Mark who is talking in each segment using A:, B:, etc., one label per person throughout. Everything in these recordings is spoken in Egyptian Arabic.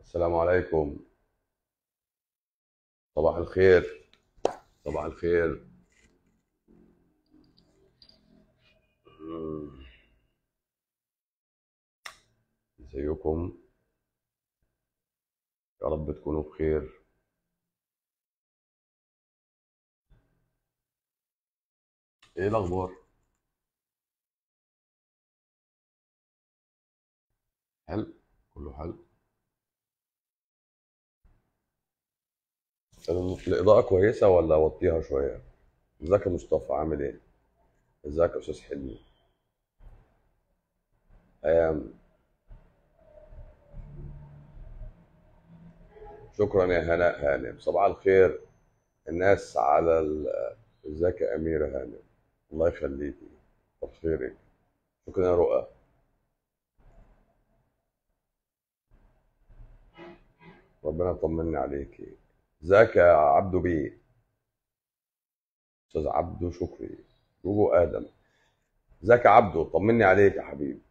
A: السلام عليكم صباح الخير صباح الخير مم. ازيكم يا رب تكونوا بخير ايه الاخبار حلو كله حلو الاضاءة كويسة ولا اوطيها شوية ازيك يا مصطفى عامل ايه ازيك يا استاذ حلمي ايام شكرا يا هناء هانم صباح الخير الناس على ال- ازيك يا اميرة هانم الله يخليكي كتر خيرك شكرا يا رؤى ربنا يطمني عليكي ازيك يا عبدو بيه استاذ عبدو شكري جوجو ادم ازيك يا عبدو طمني عليك يا حبيبي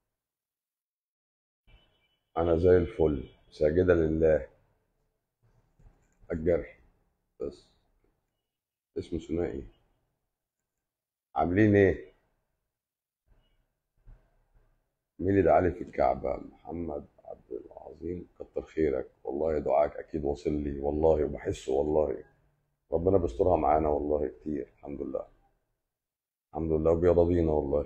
A: انا زي الفل ساجدة لله الجرح بس اسمه ثنائي عاملين ايه مين اللي دعالي في الكعبة محمد عبد العظيم كتر خيرك والله دعاك اكيد واصل لي والله وبحسه والله ربنا بيسترها معانا والله كتير الحمد لله الحمد لله وبيرضينا والله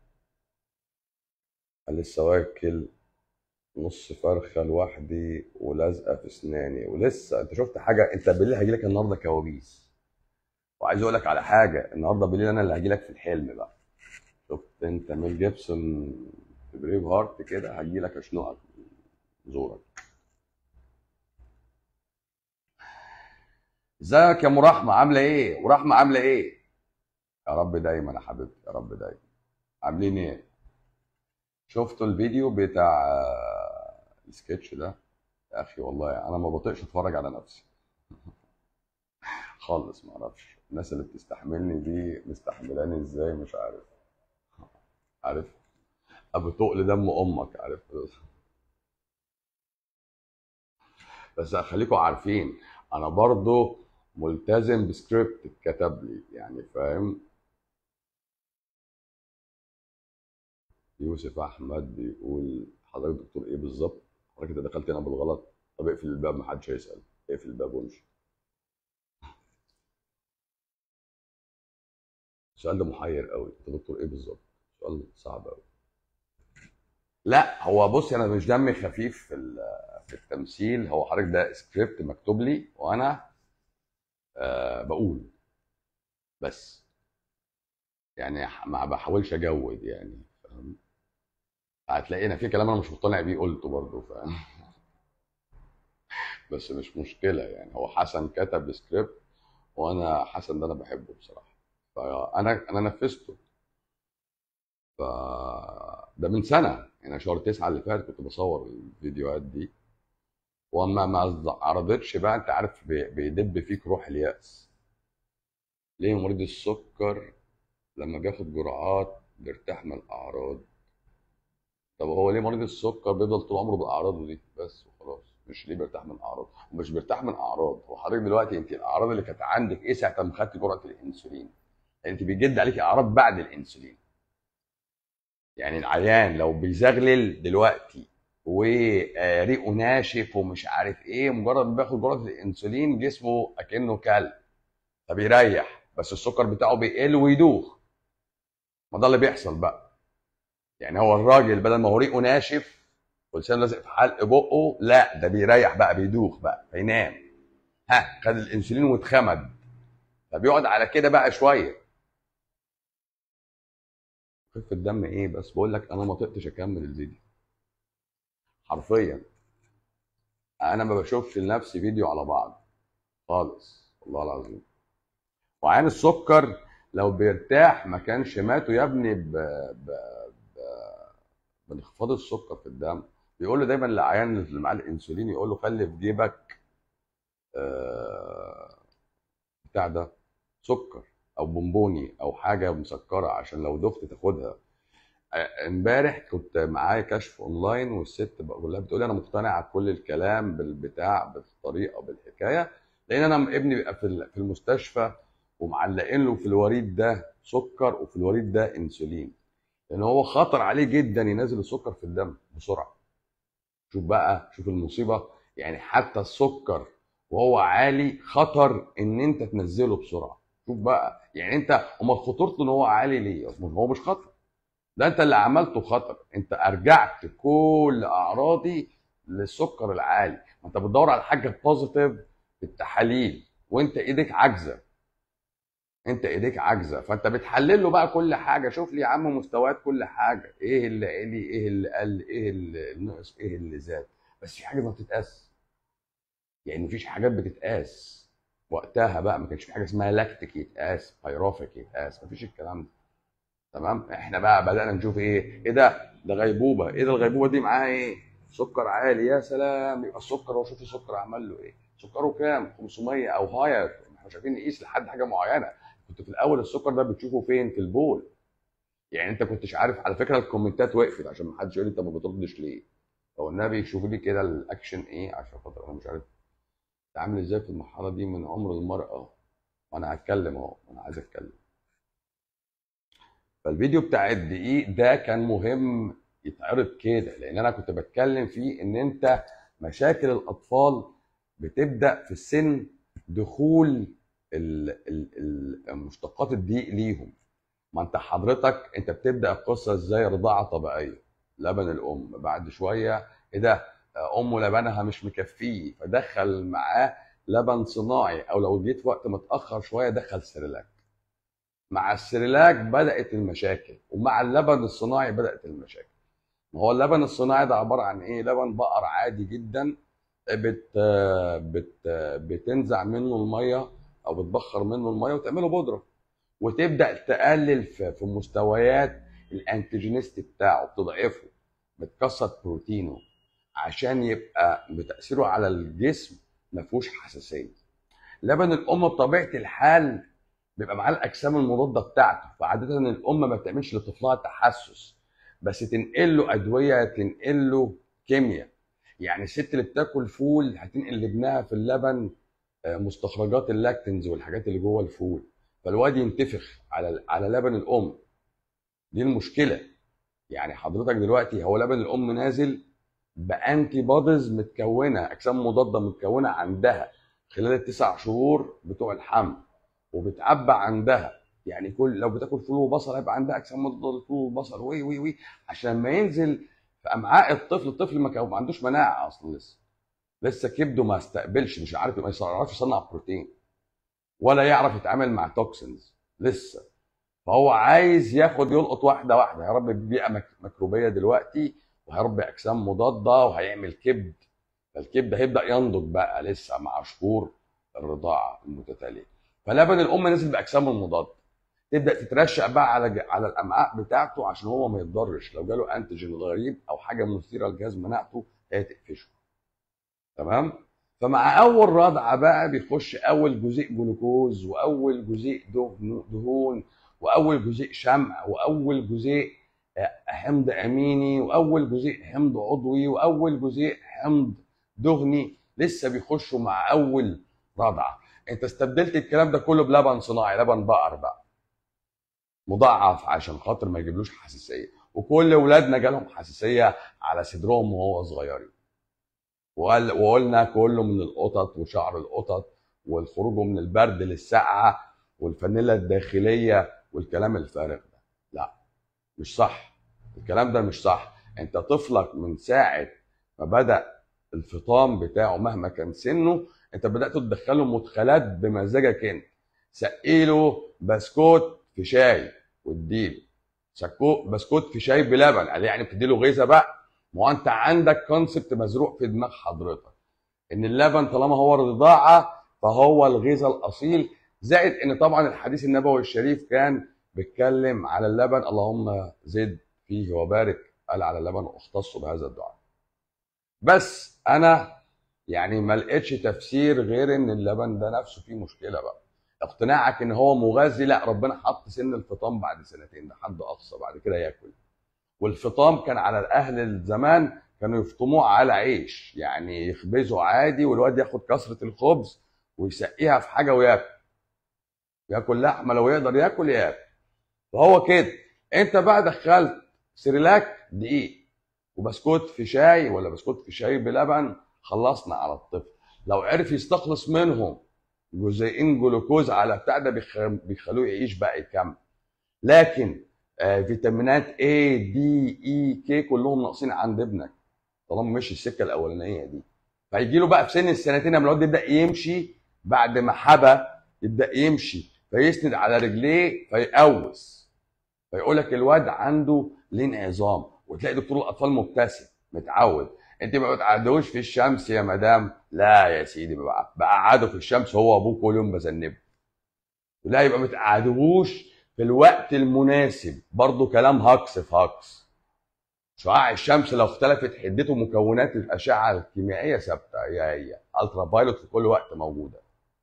A: قال لسه واكل نص فرخة لوحدي ولازقة في اسناني ولسه انت شفت حاجة انت بالليل هيجي لك النهارده كوابيس وعايز اقول لك على حاجة النهارده بالليل انا اللي هجي لك في الحلم بقى شفت انت ميل جيبسون في بريف هارت كده هجي لك اشنقك زورك ازيك يا ام رحمة عاملة ايه ورحمة عاملة ايه يا رب دايما يا حبيبتي يا رب دايما عاملين ايه شفتوا الفيديو بتاع آه، السكتش ده يا اخي والله انا ما بطيقش اتفرج على نفسي خالص ما اعرفش الناس اللي بتستحملني دي مستحملاني ازاي مش عارف عارف ابو تقل دم امك عارف بس خليكم عارفين انا برضو ملتزم بسكريبت اتكتب لي يعني فاهم يوسف احمد بيقول حضرتك دكتور ايه بالظبط حضرتك انت دخلت هنا بالغلط طب اقفل الباب محدش هيسال اقفل الباب وامشي السؤال ده محير قوي انت دكتور ايه بالظبط سؤال صعب قوي لا هو بص انا مش دمي خفيف في ال- في التمثيل هو حضرتك ده سكريبت مكتوب لي وانا آه بقول بس يعني ما بحاولش اجود يعني فاهم هتلاقينا في كلام انا مش مقتنع بيه قلته برضه فاهم بس مش مشكله يعني هو حسن كتب سكريبت وانا حسن ده انا بحبه بصراحه فانا انا نفذته ف ده من سنه يعني شهر تسعة اللي فات كنت بصور الفيديوهات دي وما ما عرضتش بقى انت عارف بي- بيدب فيك روح اليأس ليه مريض السكر لما بياخد جرعات بيرتاح من الاعراض طب هو ليه مريض السكر بيفضل طول عمره باعراضه دي بس وخلاص مش ليه بيرتاح من اعراض ومش بيرتاح من اعراض هو حضرتك دلوقتي انت الاعراض اللي كانت عندك ايه ساعه ما خدت جرعه الانسولين انت بيجد عليك اعراض بعد الانسولين يعني العيان لو بيزغلل دلوقتي وريقه ناشف ومش عارف ايه مجرد ما بياخد جرعه الانسولين جسمه اكنه كلب فبيريح بس السكر بتاعه بيقل ويدوخ ما ده اللي بيحصل بقى يعني هو الراجل بدل ما هو ريقه ناشف ولسانه لازق في حلق بقه لا ده بيريح بقى بيدوخ بقى فينام ها خد الانسولين واتخمد فبيقعد على كده بقى شويه خفه الدم ايه بس بقول لك انا ما طقتش اكمل الفيديو حرفيا انا ما بشوفش لنفسي فيديو على بعض خالص والله العظيم وعين السكر لو بيرتاح ما كانش ماتوا يا ابني ب... ب... ب... بانخفاض السكر في الدم بيقول له دايما للعيان اللي معاه الانسولين يقول له خلي في جيبك آه، بتاع ده سكر او بونبوني او حاجه مسكره عشان لو دخت تاخدها امبارح كنت معايا كشف اونلاين والست بقول لها بتقول لي انا مقتنعه بكل الكلام بالبتاع بالطريقه بالحكايه لان انا ابني بيبقى في في المستشفى ومعلقين له في الوريد ده سكر وفي الوريد ده انسولين لان هو خطر عليه جدا ينزل السكر في الدم بسرعه شوف بقى شوف المصيبه يعني حتى السكر وهو عالي خطر ان انت تنزله بسرعه شوف بقى يعني انت امال خطورته ان هو عالي ليه هو مش خطر ده انت اللي عملته خطر انت ارجعت كل اعراضي للسكر العالي ما انت بتدور على حاجه بوزيتيف في التحاليل وانت ايديك عاجزه انت ايديك عاجزه فانت بتحلل له بقى كل حاجه شوف لي يا عم مستويات كل حاجه ايه اللي عالي ايه اللي قل ايه اللي نقص ايه اللي زاد بس في حاجه ما بتتقاس يعني مفيش حاجات بتتقاس وقتها بقى ما كانش في حاجه اسمها لاكتيك يتقاس بايروفيك يتقاس مفيش الكلام ده تمام احنا بقى بدانا نشوف ايه ايه ده ده غيبوبه ايه ده الغيبوبه دي معاها ايه سكر عالي يا سلام يبقى السكر هو شوف السكر عمل له ايه سكره كام 500 او هاير احنا مش عارفين نقيس لحد حاجه معينه كنت في الاول السكر ده بتشوفه فين في البول يعني انت كنتش عارف على فكره الكومنتات وقفت عشان ما حدش يقول لي انت ما بتردش ليه هو النبي شوف لي كده الاكشن ايه عشان خاطر انا مش عارف اتعامل ازاي في المرحله دي من عمر المراه وانا هتكلم اهو انا عايز اتكلم فالفيديو بتاع الدقيق ده كان مهم يتعرض كده لان انا كنت بتكلم فيه ان انت مشاكل الاطفال بتبدا في السن دخول المشتقات الدقيق ليهم ما انت حضرتك انت بتبدا القصه ازاي رضاعه طبيعيه لبن الام بعد شويه ايه ده امه لبنها مش مكفيه فدخل معاه لبن صناعي او لو جيت وقت متاخر شويه دخل سيريلاك مع السيريلاك بدات المشاكل ومع اللبن الصناعي بدات المشاكل ما هو اللبن الصناعي ده عباره عن ايه لبن بقر عادي جدا بت بت بتنزع منه الميه او بتبخر منه الميه وتعمله بودره وتبدا تقلل في, في مستويات الانتيجينيستي بتاعه بتضعفه بتكسر بروتينه عشان يبقى بتاثيره على الجسم ما فيهوش حساسيه لبن الام بطبيعه الحال بيبقى معاه الاجسام المضاده بتاعته فعاده الام ما بتعملش لطفلها تحسس بس تنقل له ادويه تنقل له كيمياء يعني الست اللي بتاكل فول هتنقل لابنها في اللبن آه، مستخرجات اللاكتنز والحاجات اللي جوه الفول فالواد ينتفخ على على لبن الام دي المشكله يعني حضرتك دلوقتي هو لبن الام نازل بانتي بوديز متكونه اجسام مضاده متكونه عندها خلال التسع شهور بتوع الحمل وبتعبى عندها يعني كل لو بتاكل فول وبصل هيبقى عندها اجسام مضاده للفول والبصل وي وي وي عشان ما ينزل في امعاء الطفل الطفل ما عندوش مناعه اصلا لسه لسه كبده ما استقبلش مش عارف ما يعرفش يصنع بروتين ولا يعرف يتعامل مع توكسنز لسه فهو عايز ياخد يلقط واحده واحده يا رب بيئه ميكروبيه دلوقتي وهيربي اجسام مضاده وهيعمل كبد فالكبد هيبدا ينضج بقى لسه مع شهور الرضاعه المتتاليه فلبن الام نزل باجسامه المضاده تبدا تترشق بقى على على الامعاء بتاعته عشان هو ما يتضرش لو جاله انتيجين غريب او حاجه مثيره لجهاز مناعته هي تقفشه تمام فمع اول رضعه بقى بيخش اول جزيء جلوكوز واول جزيء دهون واول جزيء شمع واول جزيء حمض اميني واول جزيء حمض عضوي واول جزيء حمض دهني لسه بيخشوا مع اول رضعه انت استبدلت الكلام ده كله بلبن صناعي لبن بقر بقى مضاعف عشان خاطر ما يجيبلوش حساسيه وكل اولادنا جالهم حساسيه على صدرهم وهو صغيرين وقلنا كله من القطط وشعر القطط والخروج من البرد للسقعه والفانيلا الداخليه والكلام الفارغ ده لا مش صح الكلام ده مش صح انت طفلك من ساعه ما بدا الفطام بتاعه مهما كان سنه انت بدات تدخله مدخلات بمزاجك انت سقيله بسكوت في شاي واديله بسكوت في شاي بلبن قال يعني بتديله غذاء بقى ما هو انت عندك كونسبت مزروع في دماغ حضرتك ان اللبن طالما هو رضاعه فهو الغذاء الاصيل زائد ان طبعا الحديث النبوي الشريف كان بيتكلم على اللبن اللهم زد فيه وبارك قال على اللبن واختص بهذا الدعاء بس انا يعني ما لقيتش تفسير غير ان اللبن ده نفسه فيه مشكله بقى اقتناعك ان هو مغذي لا ربنا حط سن الفطام بعد سنتين ده حد اقصى بعد كده ياكل والفطام كان على الاهل الزمان كانوا يفطموه على عيش يعني يخبزوا عادي والواد ياخد كسره الخبز ويسقيها في حاجه وياكل ياكل لحمه لو يقدر ياكل ياكل فهو كده انت بقى دخلت سريلاك دقيق وبسكوت في شاي ولا بسكوت في شاي بلبن خلصنا على الطفل لو عرف يستخلص منهم جزيئين جلوكوز على بتاع ده بيخ- بيخلوه يعيش بقى يكمل لكن آه فيتامينات A D E K كلهم ناقصين عند ابنك طالما مشي السكه الاولانيه دي فيجي له بقى في سن السنتين لما الواد يبدا يمشي بعد ما حبى يبدا يمشي فيسند على رجليه فيقوس فيقول لك الواد عنده لين عظام وتلاقي دكتور الاطفال مبتسم متعود انت ما بتقعدوش في الشمس يا مدام لا يا سيدي بقى بقعده في الشمس هو وابوه كل يوم بذنبه لا يبقى ما تقعدوش في الوقت المناسب برضه كلام هكس في هكس شعاع الشمس لو اختلفت حدته مكونات الاشعه الكيميائيه ثابته هي هي الترا فايلوت في كل وقت موجوده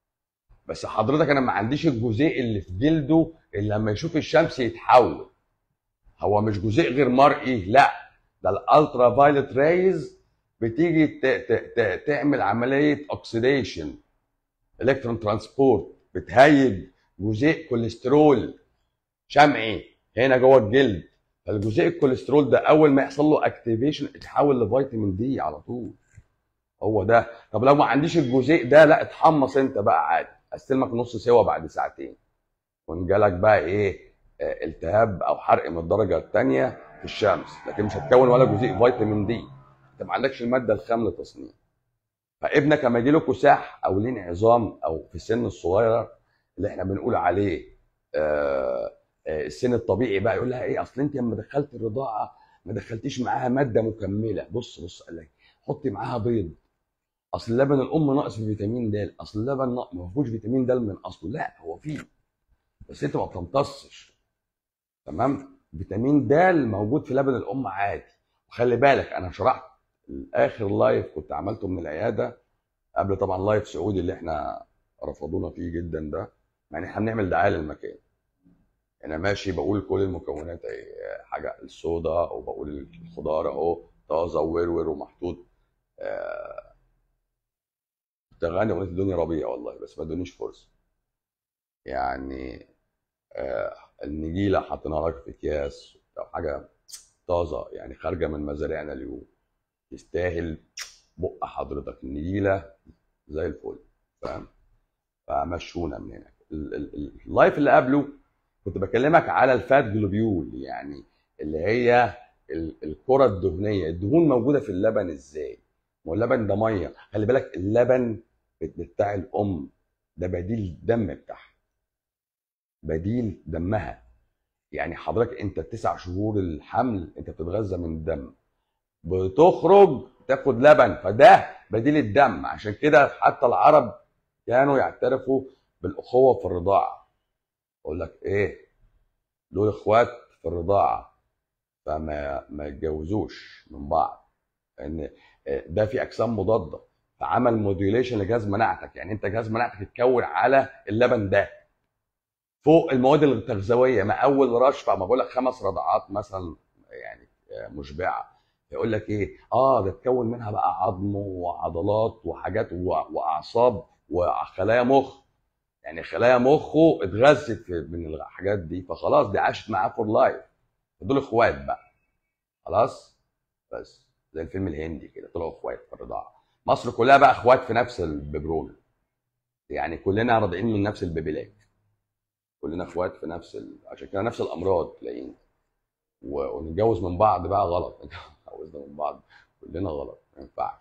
A: بس حضرتك انا ما عنديش الجزيء اللي في جلده اللي لما يشوف الشمس يتحول هو مش جزيء غير مرئي لا ده الالترا فايلوت ريز بتيجي ت- ت- ت- تعمل عمليه اوكسيديشن الكترون ترانسبورت بتهيج جزيء كوليسترول شمعي هنا جوه الجلد فالجزيء الكوليسترول ده اول ما يحصل له اكتيفيشن يتحول لفيتامين دي على طول هو ده طب لو ما عنديش الجزيء ده لا اتحمص انت بقى عادي استلمك نص سوا بعد ساعتين وان جالك بقى ايه آه، التهاب او حرق من الدرجه الثانيه في الشمس لكن مش هتكون ولا جزيء فيتامين دي انت ما عندكش الماده الخام لتصنيع فابنك لما يجي له كساح او لين عظام او في السن الصغير اللي احنا بنقول عليه آه آه، السن الطبيعي بقى يقول لها ايه اصل انت لما دخلت الرضاعه ما دخلتيش معاها ماده مكمله بص بص قال لك حطي معاها بيض اصل لبن الام ناقص في فيتامين د اصل اللبن ناقص ما فيهوش فيتامين د من اصله لا هو فيه بس انت ما بتمتصش تمام فيتامين د موجود في لبن الام عادي وخلي بالك انا شرحت اخر لايف كنت عملته من العياده قبل طبعا لايف سعودي اللي احنا رفضونا فيه جدا ده يعني احنا بنعمل دعايه للمكان انا ماشي بقول كل المكونات اهي حاجه الصودا وبقول الخضار اهو طازه وورور ومحطوط آه، كنت غني اغنيه الدنيا ربيع والله بس ما ادونيش فرصه يعني آه، النجيله حطيناها لك في اكياس او حاجه طازه يعني خارجه من مزارعنا اليوم تستاهل بق حضرتك النجيله زي الفل فاهم فمشونا من هنا ال- ال- ال- اللايف اللي قبله كنت بكلمك على الفات جلوبيول يعني اللي هي ال- الكرة الدهنية الدهون موجودة في اللبن ازاي؟ ما هو اللبن ده مية خلي بالك اللبن بتاع الأم ده بديل الدم بتاعها بديل دمها يعني حضرتك انت التسع شهور الحمل انت بتتغذى من الدم بتخرج تاخد لبن فده بديل الدم عشان كده حتى العرب كانوا يعترفوا بالاخوه في الرضاعه اقول لك ايه دول اخوات في الرضاعه فما ما يتجوزوش من بعض لان ده في اجسام مضاده فعمل موديوليشن لجهاز مناعتك يعني انت جهاز مناعتك اتكون على اللبن ده فوق المواد التغذويه ما اول رشفه ما بقول لك خمس رضعات مثلا يعني مشبعه يقول لك ايه اه ده اتكون منها بقى عظم وعضلات وحاجات و- واعصاب وخلايا مخ يعني خلايا مخه اتغذت في- من الحاجات دي فخلاص دي عاشت معاه فور لايف دول اخوات بقى خلاص بس زي الفيلم الهندي كده طلعوا اخوات في الرضاعه مصر كلها بقى اخوات في نفس الببرونه يعني كلنا راضعين من نفس البيبيلات كلنا اخوات في نفس ال... عشان كده نفس الامراض تلاقينا و- ونتجوز من بعض بقى غلط نتجوزنا من بعض كلنا غلط ما ينفعش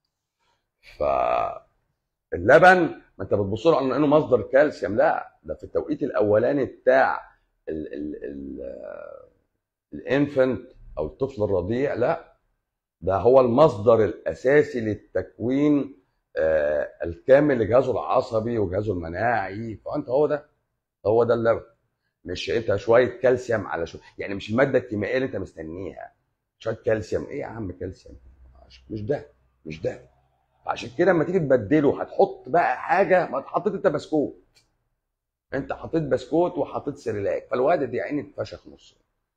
A: فاللبن ما انت بتبص له على انه مصدر كالسيوم لا ده في التوقيت الاولاني بتاع ال ال ال الانفنت او الطفل الرضيع لا ده هو المصدر الاساسي للتكوين آه، الكامل لجهازه العصبي وجهازه المناعي فانت هو ده هو ده اللبن مش انت شويه كالسيوم على شويه يعني مش الماده الكيميائيه اللي انت مستنيها شويه كالسيوم ايه يا عم كالسيوم مش ده مش ده عشان كده لما تيجي تبدله هتحط بقى حاجه ما حطيت انت بسكوت انت حطيت بسكوت وحطيت سيريلاك فالواد دي عيني اتفشخ نص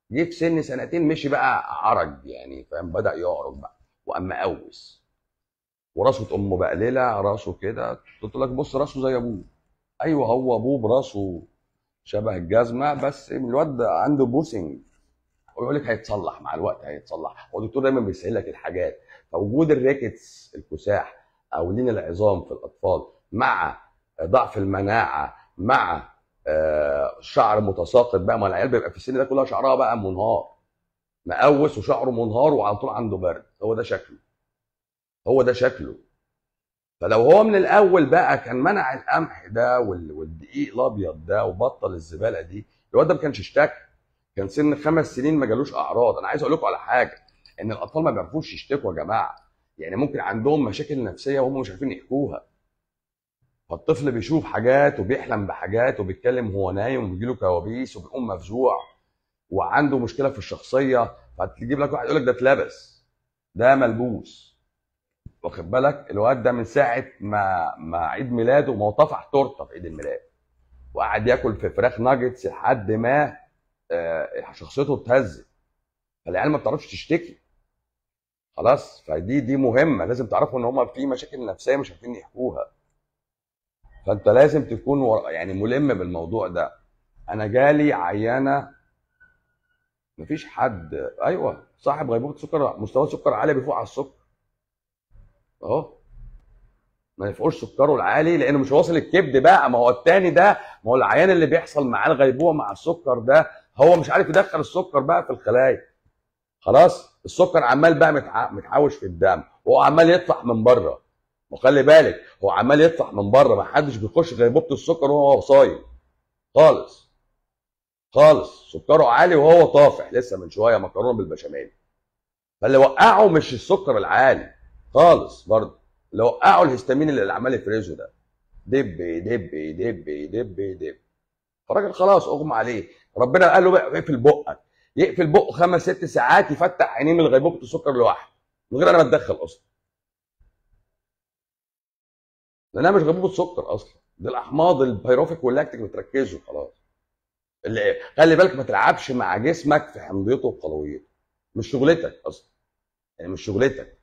A: جه في سن سنتين مشي بقى عرج يعني فاهم بدا يعرج بقى وقام مقوس وراسه تقوم مبقلله راسه كده قلت لك بص راسه زي ابوه ايوه هو ابوه براسه شبه الجزمه بس الواد عنده بوسنج ويقول لك هيتصلح مع الوقت هيتصلح هو الدكتور دايما بيسهل لك الحاجات فوجود الريكتس الكساح او لين العظام في الاطفال مع ضعف المناعه مع آه، شعر متساقط بقى ما العيال بيبقى في السن ده كلها شعرها بقى منهار مقوس وشعره منهار وعلى طول عنده برد هو ده شكله هو ده شكله فلو هو من الاول بقى كان منع القمح ده وال- والدقيق الابيض ده وبطل الزباله دي الواد ده ما كانش اشتكى كان سن خمس سنين ما جالوش اعراض انا عايز اقول لكم على حاجه ان الاطفال ما بيعرفوش يشتكوا يا جماعه يعني ممكن عندهم مشاكل نفسيه وهم مش عارفين يحكوها فالطفل بيشوف حاجات وبيحلم بحاجات وبيتكلم وهو نايم وبيجيله كوابيس وبيقوم مفزوع وعنده مشكله في الشخصيه فتجيب لك واحد يقول لك ده اتلبس ده ملبوس واخد بالك الواد ده من ساعه ما ما عيد ميلاده ما هو طفح تورته في عيد الميلاد وقعد ياكل في فراخ ناجتس لحد ما آه، شخصيته اتهزت فالعيال ما بتعرفش تشتكي خلاص فدي دي مهمه لازم تعرفوا ان هم في مشاكل نفسيه مش عارفين يحكوها فانت لازم تكون ور- يعني ملم بالموضوع ده انا جالي عيانه مفيش حد ايوه صاحب غيبوبه سكر مستوى سكر عالي بيفوق على السكر اهو ما يفوقش سكره العالي لانه مش واصل الكبد بقى ما هو التاني ده ما هو العيان اللي بيحصل معاه الغيبوبه مع السكر ده هو مش عارف يدخل السكر بقى في الخلايا خلاص السكر عمال بقى متع- متحوش في الدم وهو عمال يطفح من بره وخلي بالك هو عمال يطفح من بره ما حدش بيخش غيبوبه السكر وهو صايم خالص خالص سكره عالي وهو طافح لسه من شويه مكرونه بالبشاميل فاللي وقعه مش السكر العالي خالص برضه اللي وقعه الهستامين اللي عمال يفرزه ده دب دب دب دب دب فالراجل خلاص اغمى عليه ربنا قال له بقى اقفل بقك يقفل بقه خمس ست ساعات يفتح عينيه من غيبوبه السكر لوحده من غير انا ما اتدخل اصلا لانها مش غيبوبه سكر اصلا دي الاحماض البيروفيك واللاكتيك بتركزوا خلاص اللي خلي بالك ما تلعبش مع جسمك في حمضيته وقلويته مش شغلتك اصلا يعني مش شغلتك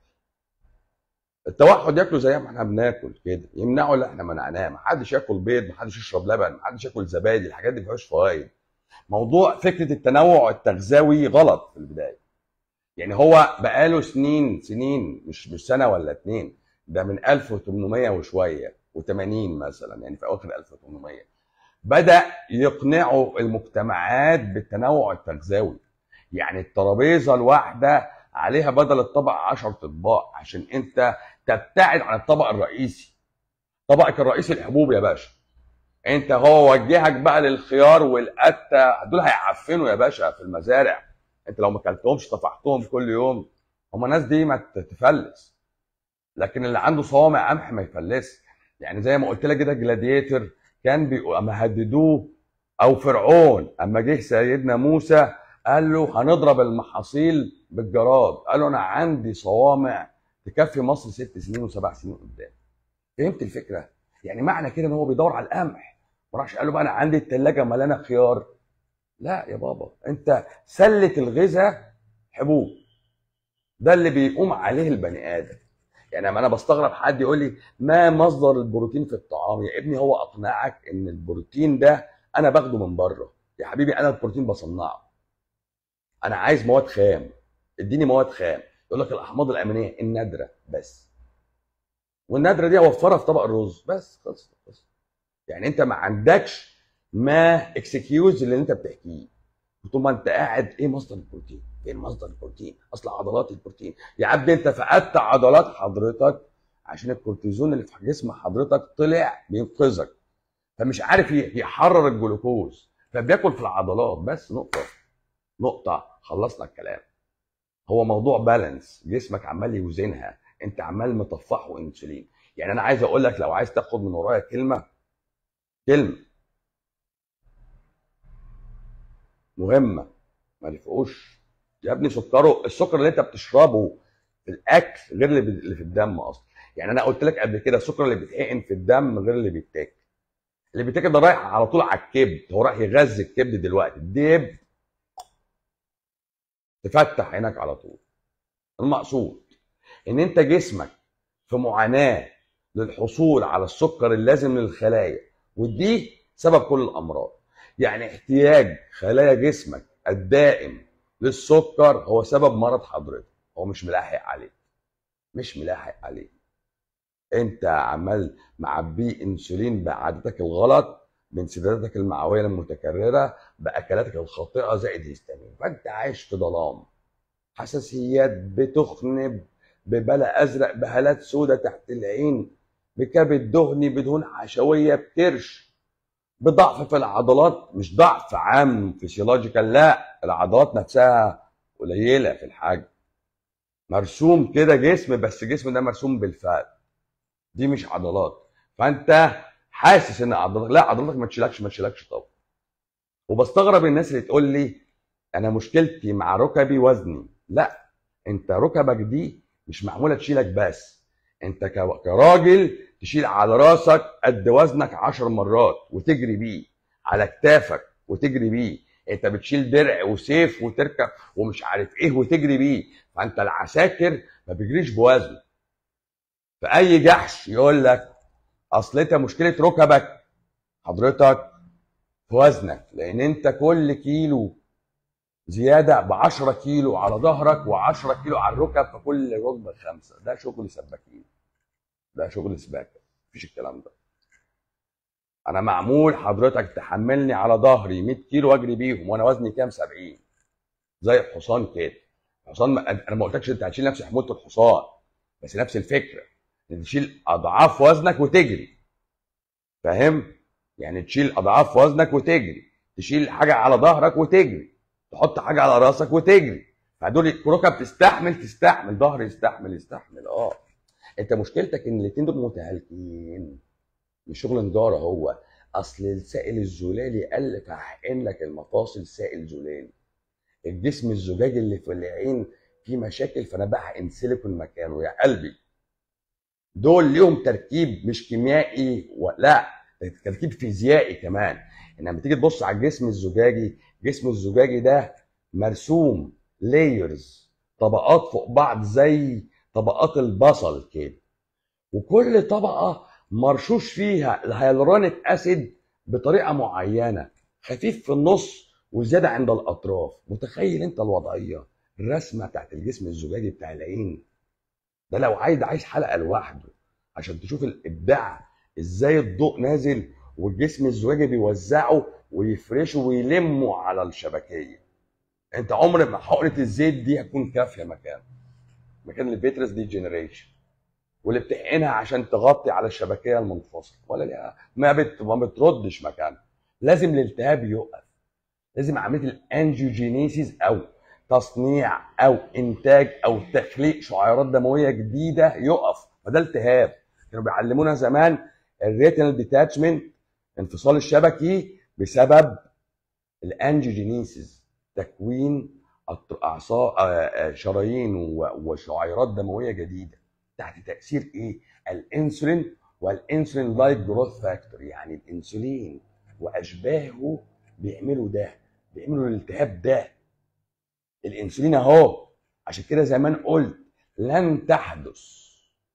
A: التوحد ياكلوا زي ما احنا بناكل كده يمنعوا اللي احنا منعناه ما حدش ياكل بيض ما حدش يشرب لبن ما حدش ياكل زبادي الحاجات دي ما فيهاش فوائد موضوع فكره التنوع التغذوي غلط في البدايه يعني هو بقاله سنين سنين مش مش سنه ولا اتنين ده من 1800 وشويه و80 مثلا يعني في اواخر 1800 بدا يقنعوا المجتمعات بالتنوع التغذوي يعني الترابيزه الواحده عليها بدل الطبق 10 اطباق عشان انت تبتعد عن الطبق الرئيسي طبقك الرئيسي الحبوب يا باشا انت هو وجهك بقى للخيار والقته دول هيعفنوا يا باشا في المزارع انت لو ما اكلتهمش طفحتهم كل يوم هم الناس دي ما تفلس لكن اللي عنده صوامع قمح ما يفلس يعني زي ما قلت لك كده جلاديتر كان بيقوا اما هددوه او فرعون اما جه سيدنا موسى قال له هنضرب المحاصيل بالجراد قال له انا عندي صوامع تكفي مصر ست سنين وسبع سنين قدام فهمت الفكره يعني معنى كده ان هو بيدور على القمح ما راحش قال له بقى انا عندي الثلاجه مليانه خيار لا يا بابا انت سله الغذاء حبوب ده اللي بيقوم عليه البني ادم يعني اما انا بستغرب حد يقول لي ما مصدر البروتين في الطعام يا ابني هو اقنعك ان البروتين ده انا باخده من بره يا حبيبي انا البروتين بصنعه انا عايز مواد خام اديني مواد خام يقول لك الاحماض الامينيه النادره بس والنادره دي اوفرها في طبق الرز بس خلص خلص يعني انت ما عندكش ما اكسكيوز اللي انت بتحكيه طول ما انت قاعد ايه مصدر البروتين؟ فين مصدر البروتين؟ اصل عضلات البروتين يا عبد انت فقدت عضلات حضرتك عشان الكورتيزون اللي في جسم حضرتك طلع بينقذك فمش عارف يحرر الجلوكوز فبياكل في العضلات بس نقطه نقطه خلصنا الكلام هو موضوع بالانس جسمك عمال يوزنها انت عمال مطفحه انسولين يعني انا عايز اقول لك لو عايز تاخد من ورايا كلمه كلمه مهمه ما تفقوش يا ابني سكره السكر اللي انت بتشربه في الاكل غير اللي اللي في الدم اصلا يعني انا قلت لك قبل كده السكر اللي بيتحقن في الدم غير اللي بيتاكل اللي بيتاكل ده رايح على طول على الكبد هو رايح يغذي الكبد دلوقتي الدب تفتح عينك على طول المقصود ان انت جسمك في معاناه للحصول على السكر اللازم للخلايا ودي سبب كل الامراض يعني احتياج خلايا جسمك الدائم للسكر هو سبب مرض حضرتك هو مش ملاحق عليه مش ملاحق عليه انت عمال معبيه انسولين بعادتك الغلط بانسداداتك المعويه المتكرره باكلاتك الخاطئه زائد هيستامين فانت عايش في ظلام حساسيات بتخنب ببلا ازرق بهالات سودة تحت العين بكبد دهني بدهون حشويه بكرش بضعف في العضلات مش ضعف عام فيسيولوجيكال لا العضلات نفسها قليله في الحجم مرسوم كده جسم بس الجسم ده مرسوم بالفعل دي مش عضلات فانت حاسس ان عضلاتك لا عضلاتك ما تشيلكش ما تشيلكش طبعا وبستغرب الناس اللي تقول لي انا مشكلتي مع ركبي وزني لا انت ركبك دي مش معموله تشيلك بس انت كراجل تشيل على راسك قد وزنك عشر مرات وتجري بيه على كتافك وتجري بيه انت بتشيل درع وسيف وتركب ومش عارف ايه وتجري بيه فانت العساكر ما بيجريش بوزن فاي جحش يقول لك اصل انت مشكله ركبك حضرتك في وزنك لان انت كل كيلو زياده ب 10 كيلو على ظهرك و10 كيلو على الركب فكل ركبه خمسه ده شغل سباكين ده شغل سباكه مفيش الكلام ده انا معمول حضرتك تحملني على ظهري 100 كيلو واجري بيهم وانا وزني كام 70 زي الحصان كده الحصان ما... انا ما قلتلكش انت هتشيل نفس حموله الحصان بس نفس الفكره ان تشيل اضعاف وزنك وتجري فاهم يعني تشيل اضعاف وزنك وتجري تشيل حاجه على ظهرك وتجري تحط حاجه على راسك وتجري فدول ركب تستحمل تستحمل ظهر يستحمل يستحمل اه انت مشكلتك ان الاثنين دول متهالكين مش شغل نجاره هو اصل السائل الزلالي قل فهحقن لك المفاصل سائل زلالي الجسم الزجاجي اللي في العين فيه مشاكل فانا بحقن سيليكون مكانه يا قلبي دول ليهم تركيب مش كيميائي ولا تركيب فيزيائي كمان انما تيجي تبص على الجسم الزجاجي الجسم الزجاجي ده مرسوم لايرز طبقات فوق بعض زي طبقات البصل كده وكل طبقه مرشوش فيها الهيالورونيك اسيد بطريقه معينه خفيف في النص وزياده عند الاطراف متخيل انت الوضعيه الرسمه بتاعت الجسم الزجاجي بتاع العين ده لو عايز عايز حلقه لوحده عشان تشوف الابداع ازاي الضوء نازل والجسم الزجاجي بيوزعه ويفرشه ويلمه على الشبكيه انت عمر ما حقنه الزيت دي هتكون كافيه مكان مكان الفيترس دي جنريشن واللي بتحقنها عشان تغطي على الشبكيه المنفصله ولا ليها ما بت... ما بتردش مكانها لازم الالتهاب يقف لازم عمليه الانجيوجينيسيس او تصنيع او انتاج او تخليق شعيرات دمويه جديده يقف فده التهاب كانوا بيعلمونا زمان الريتنال ديتاتشمنت انفصال الشبكي بسبب الانجيوجينيسيس تكوين اعصاب شرايين وشعيرات دمويه جديده تحت تاثير ايه؟ الانسولين والانسولين لايك جروث فاكتور يعني الانسولين واشباهه بيعملوا ده بيعملوا الالتهاب ده الانسولين اهو عشان كده زمان قلت لن تحدث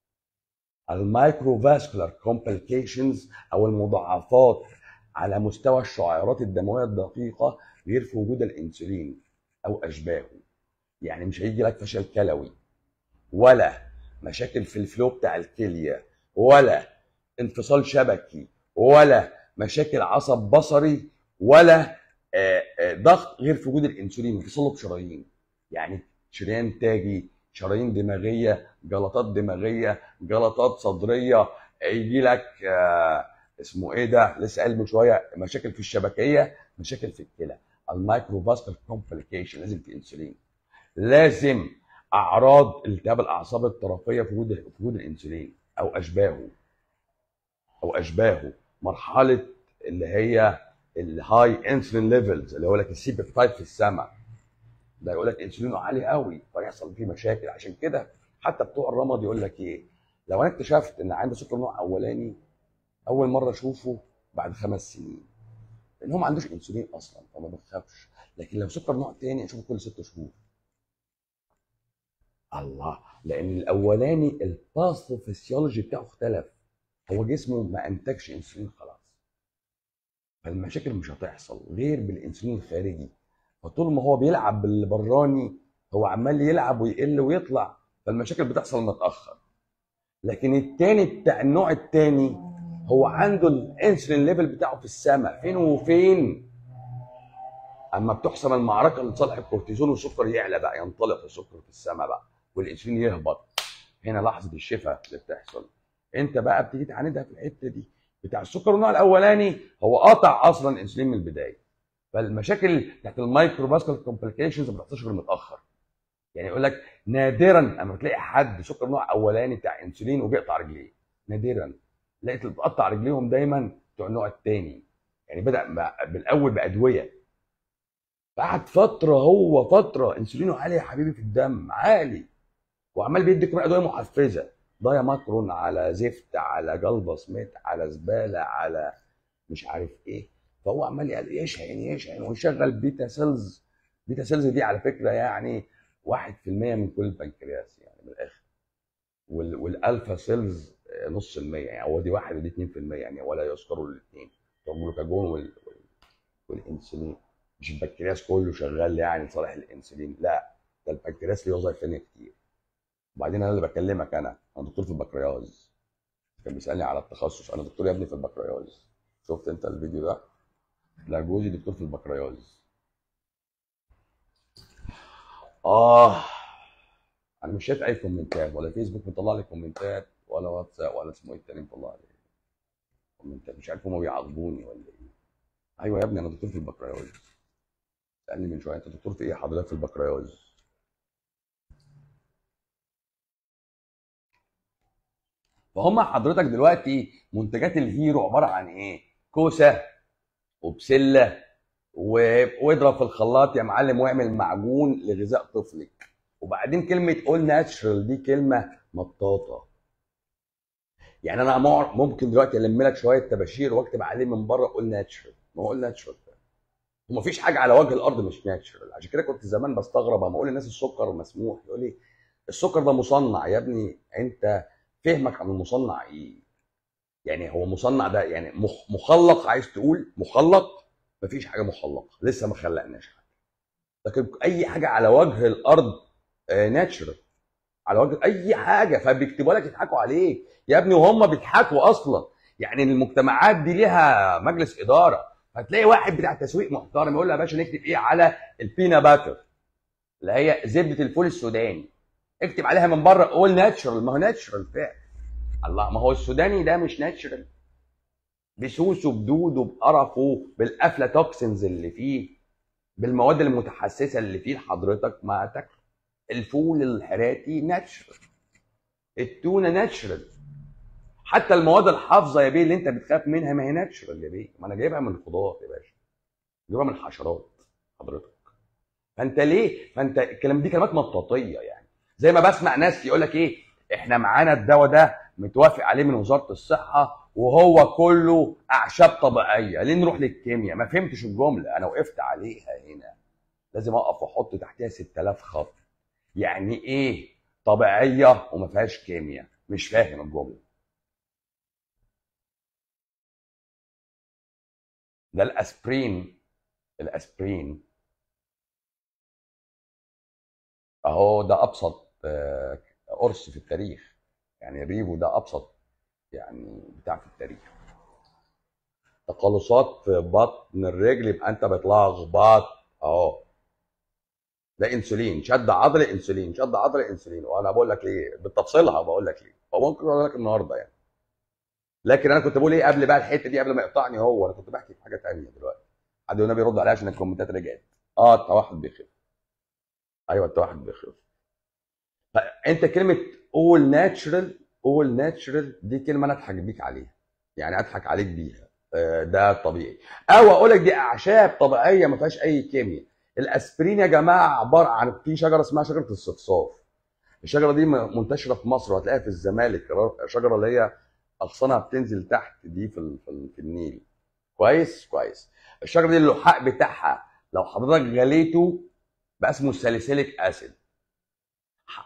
A: المايكروفاسكولار كومبليكيشنز او المضاعفات على مستوى الشعيرات الدمويه الدقيقه غير في وجود الانسولين او اشباهه يعني مش هيجي لك فشل كلوي ولا مشاكل في الفلو بتاع الكليه ولا انفصال شبكي ولا مشاكل عصب بصري ولا ضغط غير في وجود الانسولين تصلب شرايين يعني شريان تاجي شرايين دماغيه جلطات دماغيه جلطات صدريه يجي لك اسمه ايه ده لسه قايل من شويه مشاكل في الشبكيه مشاكل في الكلى المايكروفاسكال كومبليكيشن لازم في انسولين لازم اعراض التهاب الاعصاب الطرفيه في وجود في وجود الانسولين او اشباهه او اشباهه مرحله اللي هي الهاي انسولين ليفلز اللي هو لك السي بيبتايد في السماء ده يقول لك انسولينه عالي قوي فيحصل فيه مشاكل عشان كده حتى بتوع الرمد يقول لك ايه لو انا اكتشفت ان عندي سكر نوع اولاني اول مره اشوفه بعد خمس سنين لان هو ما عندوش انسولين اصلا فما بخافش لكن لو سكر نوع تاني اشوفه كل ست شهور الله لان الاولاني الباثوفيسيولوجي بتاعه اختلف هو جسمه ما انتجش انسولين خلاص فالمشاكل مش هتحصل غير بالانسولين الخارجي فطول ما هو بيلعب بالبراني هو عمال يلعب ويقل ويطلع فالمشاكل بتحصل متاخر لكن التاني بتاع النوع التاني هو عنده الانسولين ليفل بتاعه في السماء فين وفين اما بتحسم المعركه لصالح الكورتيزون والسكر يعلى بقى ينطلق السكر في السماء بقى والانسولين يهبط هنا لحظه الشفاء اللي بتحصل انت بقى بتيجي تعاندها في الحته دي بتاع السكر النوع الاولاني هو قاطع اصلا الانسولين من البدايه فالمشاكل بتاعت المايكرو فاسكولار كومبليكيشنز ما بتحصلش غير متاخر يعني يقول لك نادرا اما تلاقي حد سكر نوع اولاني بتاع انسولين وبيقطع رجليه نادرا لقيت اللي بتقطع رجليهم دايما بتوع النوع الثاني يعني بدا بالاول بادويه بعد فتره هو فتره انسولينه عالي يا حبيبي في الدم عالي وعمال بيدي كمان ادويه محفزه ضايا ماكرون على زفت على جلبه سميت على زباله على مش عارف ايه فهو عمال يشحن يشحن ويشغل بيتا سيلز بيتا سيلز دي على فكره يعني 1% من كل البنكرياس يعني من الاخر والالفا سيلز نص المية يعني هو دي واحد ودي 2% يعني ولا يذكروا الاثنين الجلوكاجون وال... والانسولين مش البنكرياس كله شغال يعني لصالح الانسولين لا ده البنكرياس ليه وظائف ثانيه كتير وبعدين انا اللي بكلمك انا انا دكتور في البكرياز كان بيسالني على التخصص انا دكتور يا ابني في البكرياز شفت انت الفيديو ده لا جوزي دكتور في البكرياز اه انا مش شايف اي كومنتات ولا فيسبوك مطلع لي كومنتات ولا واتساب ولا اسمه ايه التاني مطلع لي كومنتات مش عارف هم بيعاقبوني ولا ايه ايوه يا ابني انا دكتور في البكرياز سالني من شويه انت دكتور في ايه حضرتك في البكرياز فهم حضرتك دلوقتي منتجات الهيرو عباره عن ايه؟ كوسه وبسله واضرب في الخلاط يا معلم واعمل معجون لغذاء طفلك وبعدين كلمه اول ناتشرال دي كلمه مطاطه يعني انا ممكن دلوقتي الم لك شويه تباشير واكتب عليه من بره اول ناتشرال ما هو اول ناتشرال ومفيش حاجه على وجه الارض مش ناتشرال عشان كده كنت زمان بستغرب اما اقول للناس السكر مسموح يقول لي السكر ده مصنع يا ابني انت فهمك عن المصنع ايه يعني هو مصنع ده يعني مخلق عايز تقول مخلق مفيش حاجه مخلقه لسه ما خلقناش حاجه لكن اي حاجه على وجه الارض ناتشرال آه، على وجه اي حاجه فبيكتبوا لك يضحكوا عليك يا ابني وهم بيضحكوا اصلا يعني المجتمعات دي ليها مجلس اداره هتلاقي واحد بتاع تسويق محترم يقول له يا باشا نكتب ايه على البينا باتر اللي هي زبده الفول السوداني اكتب عليها من بره اول ناتشرال ما هو ناتشرال فعلا الله ما هو السوداني ده مش ناتشرال بسوسه بدوده بقرفه بالافلاتوكسنز اللي فيه بالمواد المتحسسه اللي فيه لحضرتك ما تاكله الفول الحراتي ناتشرال التونه ناتشرال حتى المواد الحافظه يا بيه اللي انت بتخاف منها ما هي ناتشرال يا بيه ما انا جايبها من الخضار يا باشا جايبها من الحشرات حضرتك فانت ليه فانت الكلام دي كلمات مطاطيه يعني زي ما بسمع ناس يقول لك ايه احنا معانا الدواء ده متوافق عليه من وزاره الصحه وهو كله اعشاب طبيعيه ليه نروح للكيمياء ما فهمتش الجمله انا وقفت عليها هنا لازم اقف واحط تحتها 6000 خط يعني ايه طبيعيه وما فيهاش كيمياء مش فاهم الجمله ده الاسبرين الاسبرين اهو ده ابسط آه، قرص في التاريخ يعني ريفو ده ابسط يعني بتاع في التاريخ تقلصات في بطن الرجل يبقى انت بتلخبط اهو ده انسولين شد عضلي انسولين شد عضلي انسولين وانا بقول لك ليه بتفصيلها بقول لك ليه وممكن اقول لك النهارده يعني لكن انا كنت بقول ايه قبل بقى الحته دي قبل ما يقطعني هو انا كنت بحكي في حاجه ثانيه دلوقتي حد يقول بيرد عليها عشان الكومنتات رجعت اه التوحد بيخف ايوه التوحد بيخف فانت كلمه اول ناتشرال اول ناتشرال دي كلمه انا اضحك بيك عليها يعني اضحك عليك بيها آه، ده طبيعي او اقول لك دي اعشاب طبيعيه ما فيهاش اي كيمياء الاسبرين يا جماعه عباره عن في شجره اسمها شجره الصفصاف الشجره دي منتشره في مصر وهتلاقيها في الزمالك شجره اللي هي اغصانها بتنزل تحت دي في في النيل كويس كويس الشجره دي اللحاء بتاعها لو حضرتك غليته بقى اسمه ساليسيليك اسيد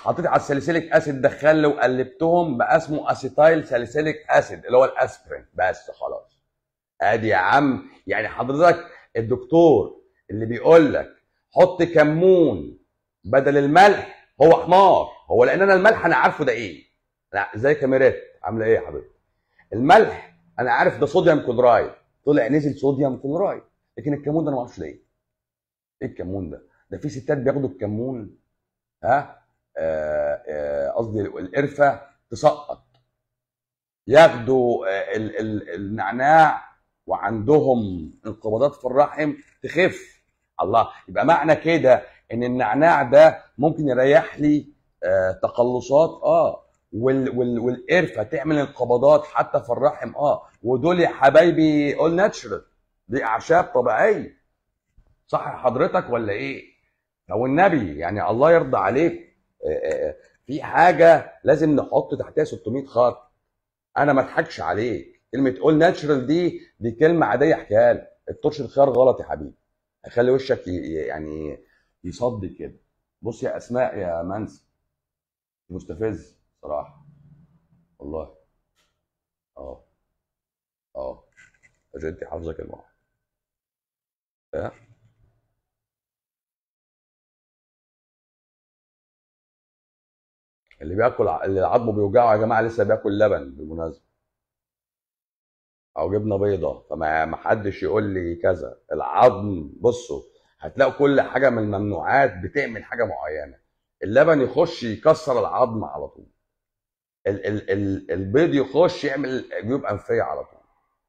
A: حطيت على الساليسيليك اسيد دخل وقلبتهم بقى اسمه اسيتايل ساليسيليك اسيد اللي هو الاسبرين بس خلاص ادي يا عم يعني حضرتك الدكتور اللي بيقول لك حط كمون بدل الملح هو حمار هو لان انا الملح انا عارفه ده ايه لا زي كاميرات عامله ايه يا حبيبي الملح انا عارف ده صوديوم كلورايد طلع نزل صوديوم كلورايد لكن الكمون ده انا ما اعرفش ده ايه ايه الكمون ده ده في ستات بياخدوا الكمون ها آه، آه، قصدي القرفه تسقط ياخدوا آه، ال- ال- النعناع وعندهم انقباضات في الرحم تخف الله يبقى معنى كده ان النعناع ده ممكن يريح لي آه، تقلصات اه وال وال والقرفه تعمل انقباضات حتى في الرحم اه ودول يا حبايبي اول ناتشرال دي اعشاب طبيعيه صح حضرتك ولا ايه؟ او النبي يعني الله يرضى عليك آه، آه، في حاجه لازم نحط تحتها 600 خط انا ما اضحكش عليك كلمه اول ناتشرال دي دي كلمه عاديه احكيها لك الترش الخيار غلط يا حبيبي هيخلي وشك ي- ي- يعني يصدي كده بص يا اسماء يا منسي مستفز صراحه والله اه اه عشان انت حافظه كلمه واحدة. ها؟ اللي بياكل ع- اللي عظمه بيوجعه يا جماعه لسه بياكل لبن بالمناسبه او جبنه بيضه فما ما حدش يقول لي كذا العظم بصوا هتلاقوا كل حاجه من الممنوعات بتعمل حاجه معينه اللبن يخش يكسر العظم على طول ال ال ال البيض يخش يعمل جيوب انفيه على طول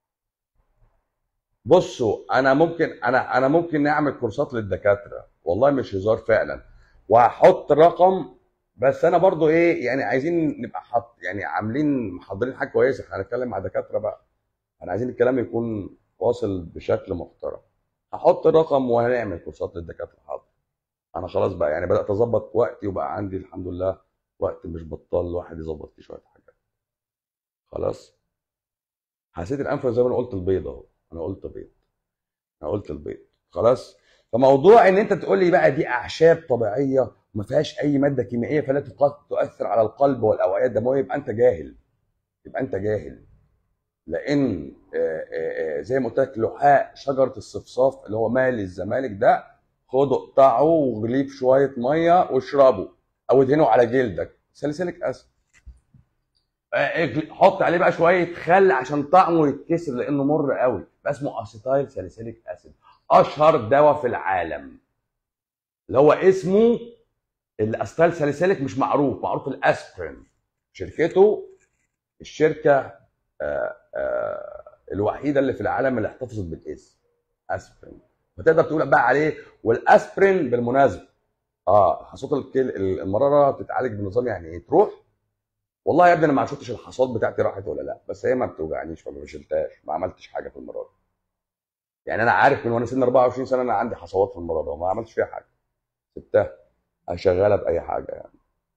A: بصوا انا ممكن انا انا ممكن نعمل كورسات للدكاتره والله مش هزار فعلا وهحط رقم بس انا برضو ايه يعني عايزين نبقى حط يعني عاملين محضرين حاجه كويسه احنا هنتكلم مع دكاتره بقى احنا عايزين الكلام يكون واصل بشكل محترم هحط الرقم وهنعمل كورسات للدكاتره حاضر انا خلاص بقى يعني بدات اظبط وقتي وبقى عندي الحمد لله وقت مش بطال الواحد يظبط فيه شويه حاجات خلاص حسيت الانف زي ما انا قلت البيض اهو انا قلت بيض انا قلت البيض خلاص فموضوع ان انت تقول لي بقى دي اعشاب طبيعيه وما فيهاش اي ماده كيميائيه فلا تق- تؤثر على القلب والاوعيه الدمويه يبقى انت جاهل يبقى انت جاهل لان آه، آه، آه، زي ما قلت لك لحاء شجره الصفصاف اللي هو مال الزمالك ده خده اقطعه واغليه في شويه ميه واشربه او ادهنه على جلدك ساليسيليك اسيد آه، اغل- حط عليه بقى شويه خل عشان طعمه يتكسر لانه مر قوي بقى اسمه اسيتايل ساليسيليك اسيد اشهر دواء في العالم اللي هو اسمه الاستايل ساليسيليك مش معروف معروف الاسبرين شركته الشركه آه، آه، الوحيده اللي في العالم اللي احتفظت بالاسم اسبرين فتقدر تقول بقى عليه والاسبرين بالمناسبه اه حصوات الكل المراره بتتعالج بنظام يعني ايه تروح والله يا ابني انا ما شفتش الحصوات بتاعتي راحت ولا لا بس هي ما بتوجعنيش فما شلتهاش ما عملتش حاجه في المراره يعني انا عارف من وانا سن 24 سنه انا عندي حصوات في المراره وما عملتش فيها حاجه سبتها شغاله باي حاجه يعني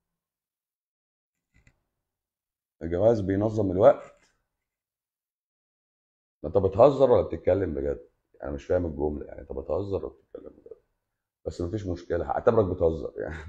A: الجواز بينظم الوقت انت بتهزر ولا بتتكلم بجد انا مش فاهم الجمله يعني انت بتهزر ولا بتتكلم بجد بس مفيش مشكله هعتبرك بتهزر يعني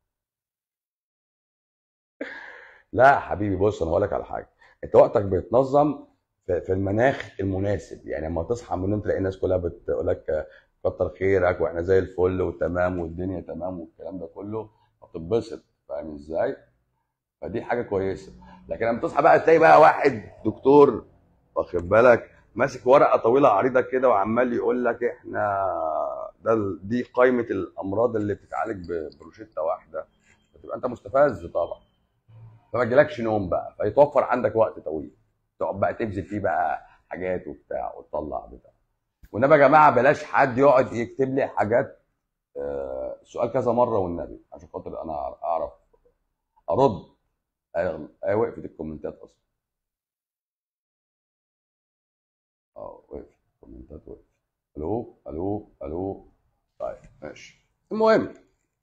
A: لا يا حبيبي بص انا هقول لك على حاجه انت وقتك بيتنظم في في المناخ المناسب يعني لما تصحى من النوم تلاقي الناس كلها بتقول لك كتر خيرك واحنا زي الفل وتمام والدنيا تمام والكلام ده كله هتتبسط فاهم ازاي؟ فدي حاجه كويسه لكن لما تصحى بقى تلاقي بقى واحد دكتور واخد بالك ماسك ورقه طويله عريضه كده وعمال يقول لك احنا ده ال- دي قائمه الامراض اللي بتتعالج ب- بروشته واحده فتبقى انت مستفز طبعا فما يجيلكش نوم بقى فيتوفر عندك وقت طويل تقعد بقى تبذل فيه بقى حاجات وبتاع وتطلع بتاع والنبي يا جماعه بلاش حد يقعد يكتب لي حاجات آه، سؤال كذا مره والنبي عشان خاطر انا اعرف ارد ايوه أيوة، وقفت الكومنتات اصلا اه وقفت الكومنتات وقفت الو الو الو طيب ماشي المهم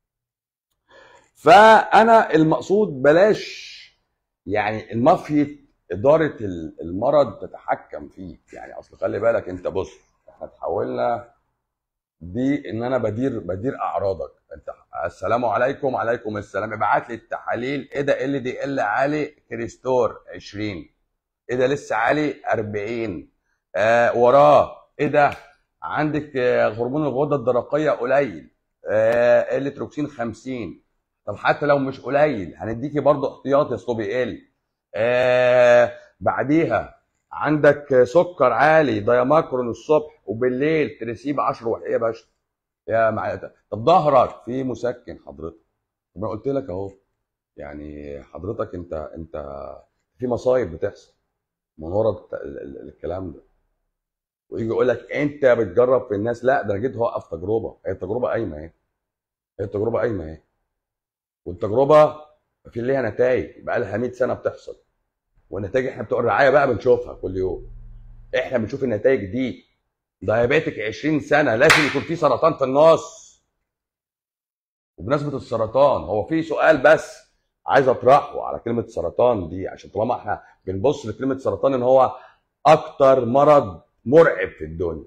A: فانا المقصود بلاش يعني المافيا اداره ال- المرض تتحكم فيك يعني اصل خلي بالك انت بص احنا تحولنا دي ان انا بدير بدير اعراضك انت السلام عليكم وعليكم السلام ابعت لي التحاليل ايه ده ال دي ال عالي كريستور 20 ايه ده لسه عالي 40 آه وراه ايه ده عندك آه، هرمون الغده الدرقيه قليل آه التروكسين 50 طب حتى لو مش قليل هنديكي برضه احتياطي اصله بيقل آه بعديها عندك سكر عالي دايماكرون الصبح وبالليل تريسيب 10 وحقيقه يا باشا يا مع طب ظهرك في مسكن حضرتك طب انا قلت لك اهو يعني حضرتك انت انت في مصايب بتحصل من ورا الت- ال- ال- الكلام ده ويجي يقول لك انت بتجرب في الناس لا ده انا جيت اوقف تجربه هي التجربه قايمه اهي هي التجربه قايمه اهي والتجربه في ليها نتائج بقى لها 100 سنه بتحصل والنتائج احنا بتوع الرعايه بقى بنشوفها كل يوم احنا بنشوف النتائج دي دايابيتك 20 سنه لازم يكون في سرطان في النص وبمناسبه السرطان هو في سؤال بس عايز اطرحه على كلمه سرطان دي عشان طالما احنا بنبص لكلمه سرطان ان هو اكتر مرض مرعب في الدنيا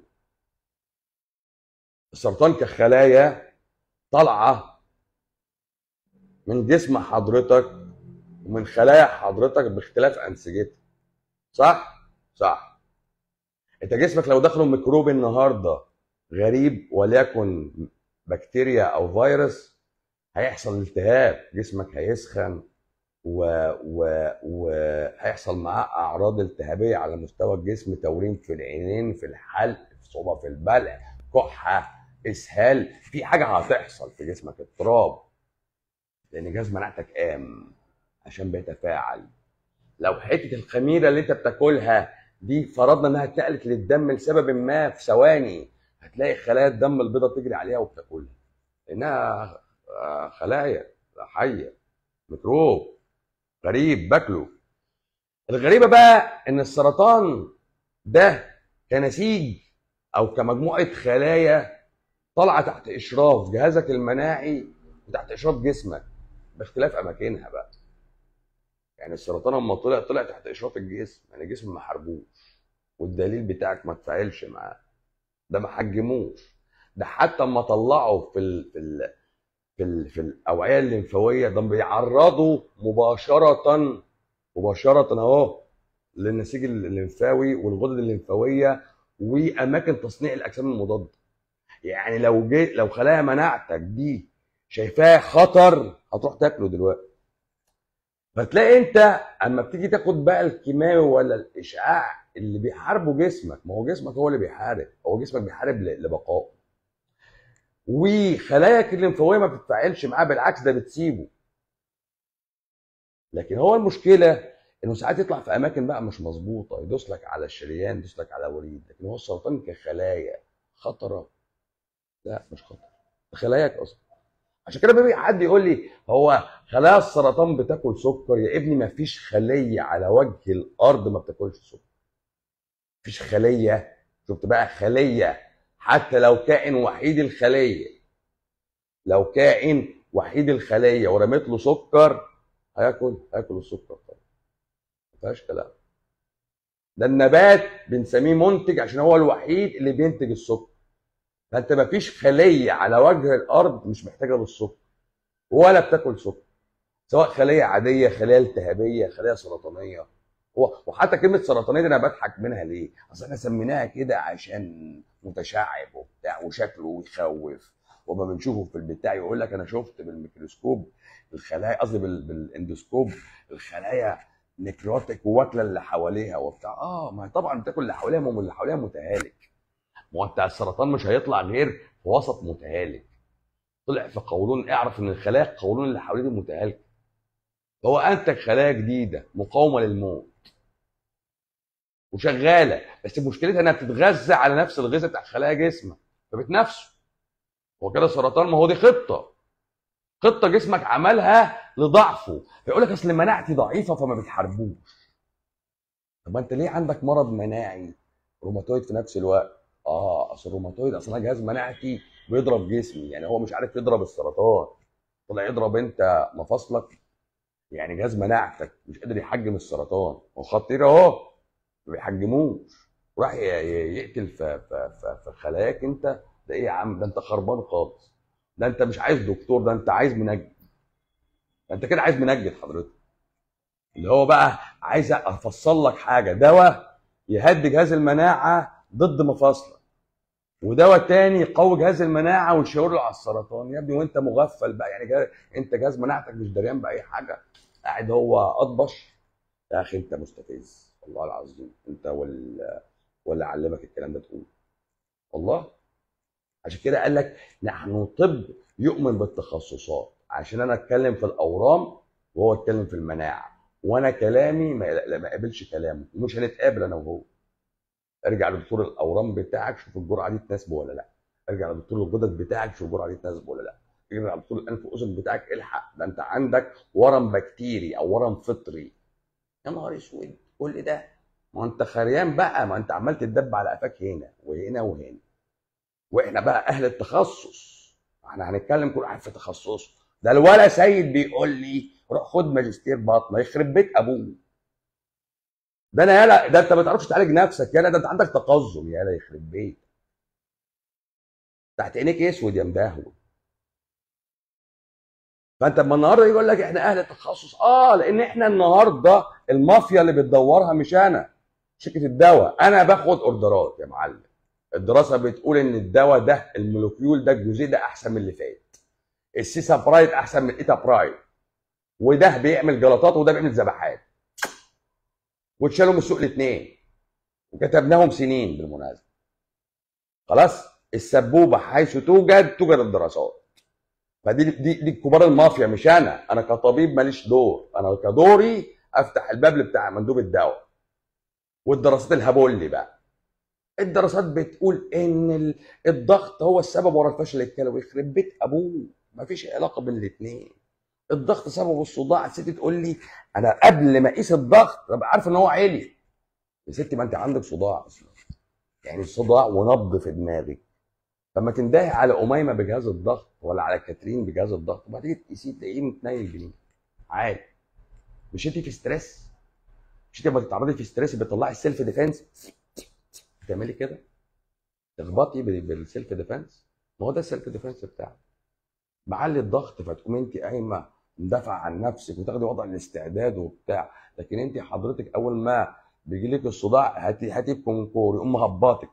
A: السرطان كخلايا طالعه من جسم حضرتك ومن خلايا حضرتك باختلاف انسجتها صح صح انت جسمك لو دخله ميكروب النهارده غريب وليكن بكتيريا او فيروس هيحصل التهاب جسمك هيسخن و... و... وهيحصل معاه اعراض التهابيه على مستوى الجسم توريم في العينين في الحلق في صعوبه في البلع كحه اسهال في حاجه هتحصل في جسمك اضطراب لان جهاز مناعتك قام عشان بيتفاعل لو حته الخميره اللي انت بتاكلها دي فرضنا انها اتنقلت للدم لسبب ما في ثواني هتلاقي خلايا الدم البيضاء تجري عليها وبتاكلها لانها آه، خلايا حيه ميكروب غريب باكله الغريبه بقى ان السرطان ده كنسيج او كمجموعه خلايا طالعه تحت اشراف جهازك المناعي وتحت اشراف جسمك باختلاف اماكنها بقى يعني السرطان لما طلع طلع تحت اشراف الجسم يعني الجسم ما حاربوش والدليل بتاعك ما تفاعلش معاه ده ما حجموش ده حتى اما طلعوا في ال في ال في, ال في الاوعيه الليمفاويه ده بيعرضوا مباشره مباشره اهو للنسيج الليمفاوي والغدد الليمفاويه واماكن تصنيع الاجسام المضاده يعني لو جي لو خلايا مناعتك دي شايفاه خطر هتروح تاكله دلوقتي فتلاقي انت اما بتيجي تاخد بقى الكيماوي ولا الاشعاع اللي بيحاربه جسمك ما هو جسمك هو اللي بيحارب هو جسمك بيحارب ل- لبقائه وخلاياك الليمفاويه ما بتتفاعلش معاه بالعكس ده بتسيبه لكن هو المشكله انه ساعات يطلع في اماكن بقى مش مظبوطه يدوس لك على الشريان يدوس لك على وريد لكن هو السرطان كخلايا خطره لا مش خطر ده خلاياك اصلا عشان كده بيجي حد يقول لي هو خلايا السرطان بتاكل سكر يا ابني ما فيش خليه على وجه الارض ما بتاكلش سكر مفيش خليه شفت بقى خليه حتى لو كائن وحيد الخليه لو كائن وحيد الخليه ورميت له سكر هياكل هياكل السكر طبعا ما فيهاش كلام ده النبات بنسميه منتج عشان هو الوحيد اللي بينتج السكر فانت ما فيش خليه على وجه الارض مش محتاجه للسكر ولا بتاكل سكر سواء خليه عاديه خليه التهابيه خليه سرطانيه هو وحتى كلمه سرطانيه دي انا بضحك منها ليه؟ اصل احنا سميناها كده عشان متشعب وبتاع وشكله يخوف وما بنشوفه في البتاع يقول لك انا شفت بالميكروسكوب الخلايا قصدي بال- بالاندوسكوب الخلايا نكروتك واكله اللي حواليها وبتاع اه ما هي طبعا بتاكل اللي حواليها ما هو اللي حواليها متهالك ما هو بتاع السرطان مش هيطلع غير في وسط متهالك طلع في قولون اعرف ان الخلايا القولون اللي حواليه دي متهالكه هو انتج خلايا جديده مقاومه للموت وشغاله بس مشكلتها انها بتتغذى على نفس الغذاء بتاع خلايا جسمك فبتنافسه هو كده سرطان ما هو دي خطه خطه جسمك عملها لضعفه فيقول لك اصل مناعتي ضعيفه فما بتحاربوش طب ما انت ليه عندك مرض مناعي روماتويد في نفس الوقت اه اصل الروماتويد اصل انا جهاز مناعتي بيضرب جسمي يعني هو مش عارف يضرب السرطان طلع يضرب انت مفاصلك يعني جهاز مناعتك مش قادر يحجم السرطان هو خطير اهو ما بيحجموش وراح ي- ي- يقتل في في في في خلاياك انت ده ايه يا عم ده انت خربان خالص ده انت مش عايز دكتور ده انت عايز منجد ده انت كده عايز منجد حضرتك اللي هو بقى عايز افصل لك حاجه دواء يهدي جهاز المناعه ضد مفاصلك ودواء تاني يقوي جهاز المناعه ويشاور له على السرطان يا ابني وانت مغفل بقى يعني جا... انت جهاز مناعتك مش دريان باي حاجه قاعد هو اطبش يا اخي انت مستفز والله العظيم انت وال ولا علمك الكلام ده تقول والله عشان كده قال لك نحن طب يؤمن بالتخصصات عشان انا اتكلم في الاورام وهو اتكلم في المناعه وانا كلامي ما لا ما يقابلش كلامه ومش هنتقابل انا وهو ارجع لدكتور الاورام بتاعك شوف الجرعه دي تناسبه ولا لا ارجع لدكتور الغدد بتاعك شوف الجرعه دي تناسبه ولا لا ارجع لدكتور الانف واذن بتاعك الحق ده انت عندك ورم بكتيري او ورم فطري يا نهار اسود كل ده ما انت خريان بقى ما انت عمال تدب على قفاك هنا وهنا وهنا واحنا بقى اهل التخصص احنا هنتكلم كل واحد في تخصصه ده الولا سيد بيقول لي روح خد ماجستير باطنه يخرب بيت ابوه ده انا يالا ده انت ما تعرفش تعالج نفسك يالا ده انت عندك تقزم يالا يخرب بيت تحت عينيك اسود يا مدهول فانت اما النهارده يقول لك احنا اهل التخصص اه لان احنا النهارده المافيا اللي بتدورها مش انا شركه الدواء انا باخد اوردرات يا معلم الدراسه بتقول ان الدواء ده المولكيول ده الجزيء ده احسن من اللي فات السيسا برايد احسن من الايتا برايد وده بيعمل جلطات وده بيعمل ذبحات واتشالوا من السوق الاثنين وكتبناهم سنين بالمناسبه خلاص السبوبه حيث توجد توجد الدراسات فدي دي دي كبار المافيا مش انا انا كطبيب ماليش دور انا كدوري افتح الباب بتاع مندوب الدواء والدراسات الهبولي بقى الدراسات بتقول ان الضغط هو السبب ورا الفشل الكلوي يخرب بيت ابوه مفيش علاقه بين الاثنين الضغط سببه الصداع الست تقول لي انا قبل ما اقيس الضغط ابقى عارف ان هو عالي يا ستي ما انت عندك صداع اصلا يعني صداع ونبض في دماغك فما تندهي على اميمه بجهاز الضغط ولا على كاترين بجهاز الضغط وبعدين تقيسيه تلاقيه متنيل جنيه عادي مش انت في ستريس مش انت لما تتعرضي في ستريس بتطلعي السيلف ديفense بتعملي كده تخبطي بالسيلف ديفense ما هو ده السيلف ديفense بتاعك معلي الضغط فتقوم انت قايمه مدافعه عن نفسك وتاخدي وضع الاستعداد وبتاع لكن انت حضرتك اول ما بيجي لك الصداع هاتي هاتي بكونكور يقوم مهبطك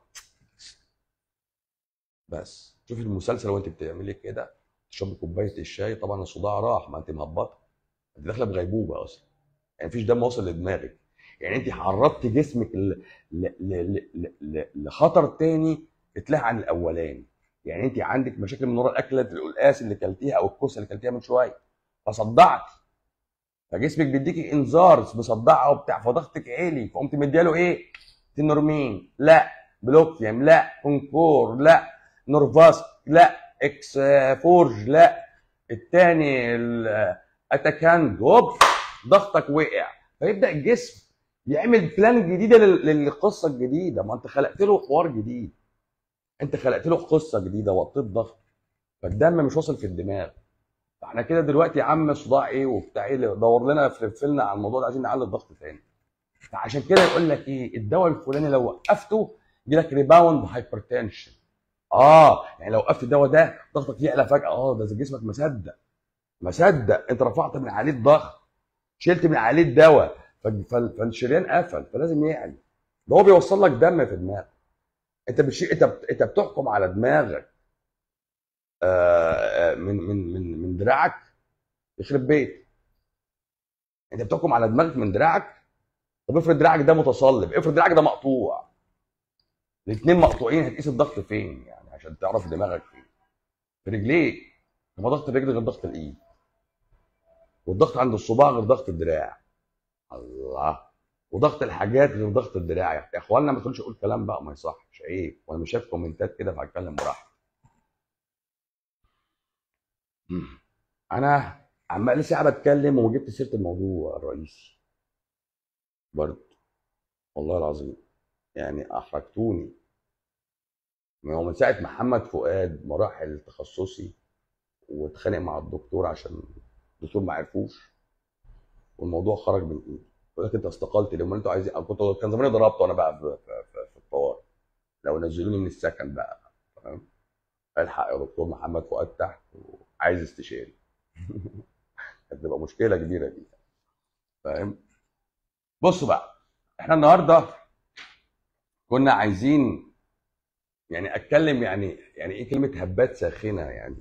A: بس شوفي المسلسل وانت بتعملي كده تشربي كوبايه الشاي طبعا الصداع راح ما انت مهبطه انت داخله بغيبوبه اصلا يعني مفيش دم واصل لدماغك يعني انت عرضت جسمك ل... ل... ل... ل... ل... لخطر تاني اتلهى عن الاولاني يعني انت عندك مشاكل من ورا الاكله القلقاس اللي كلتيها او الكوسه اللي كلتيها من شويه فصدعت فجسمك بيديكي انذار مصدعه وبتاع فضغطك عالي فقمت مدياله ايه؟ تنورمين لا بلوكيوم لا كونكور لا نورفاس لا اكس فورج لا الثاني اتاكاند هوب ضغطك وقع فيبدا الجسم يعمل بلان جديده للقصه الجديده ما انت خلقت له حوار جديد انت خلقت له قصه جديده وطيت ضغط فالدم مش واصل في الدماغ فاحنا كده دلوقتي يا عم صداع ايه وبتاع ايه دور لنا في لنا على الموضوع ده عايزين نعلي الضغط تاني فعشان كده يقول لك ايه الدواء الفلاني لو وقفته يجي لك ريباوند هايبرتنشن اه يعني لو وقفت الدواء ده ضغطك يعلى فجاه اه ده جسمك مصدق مصدق انت رفعت من عليه الضغط شلت من عليه الدواء فالشريان قفل فلازم يعلى ده هو بيوصل لك دم في دماغك انت مش انت انت بتحكم على دماغك آه من من من من دراعك يخرب بيت انت بتحكم على دماغك من دراعك طب افرض دراعك ده متصلب افرض دراعك ده مقطوع الاثنين مقطوعين هتقيس الضغط فين يعني عشان تعرف دماغك فين في رجليك ما ضغط الرجل غير ضغط الايد والضغط عند الصباع غير ضغط الدراع الله وضغط الحاجات غير ضغط الدراع يا اخوانا ما تقولش اقول كلام بقى ما يصحش عيب وانا مش شايف كومنتات كده فهتكلم براحتي انا عمال لسه قاعد اتكلم وجبت سيره الموضوع الرئيسي برضه والله العظيم يعني احرجتوني ما هو من ساعه محمد فؤاد ما راح التخصصي واتخانق مع الدكتور عشان الدكتور ما عرفوش والموضوع خرج من ايدي يقول لك انت استقلت ليه؟ امال انتوا عايزين كنت كان زماني ضربته انا بقى في, في, في, في الطوارئ لو نزلوني من السكن بقى تمام الحق يا دكتور محمد فؤاد تحت وعايز استشاري هتبقى مشكله كبيره دي فاهم بصوا بقى احنا النهارده كنا عايزين يعني اتكلم يعني يعني ايه كلمه هبات ساخنه يعني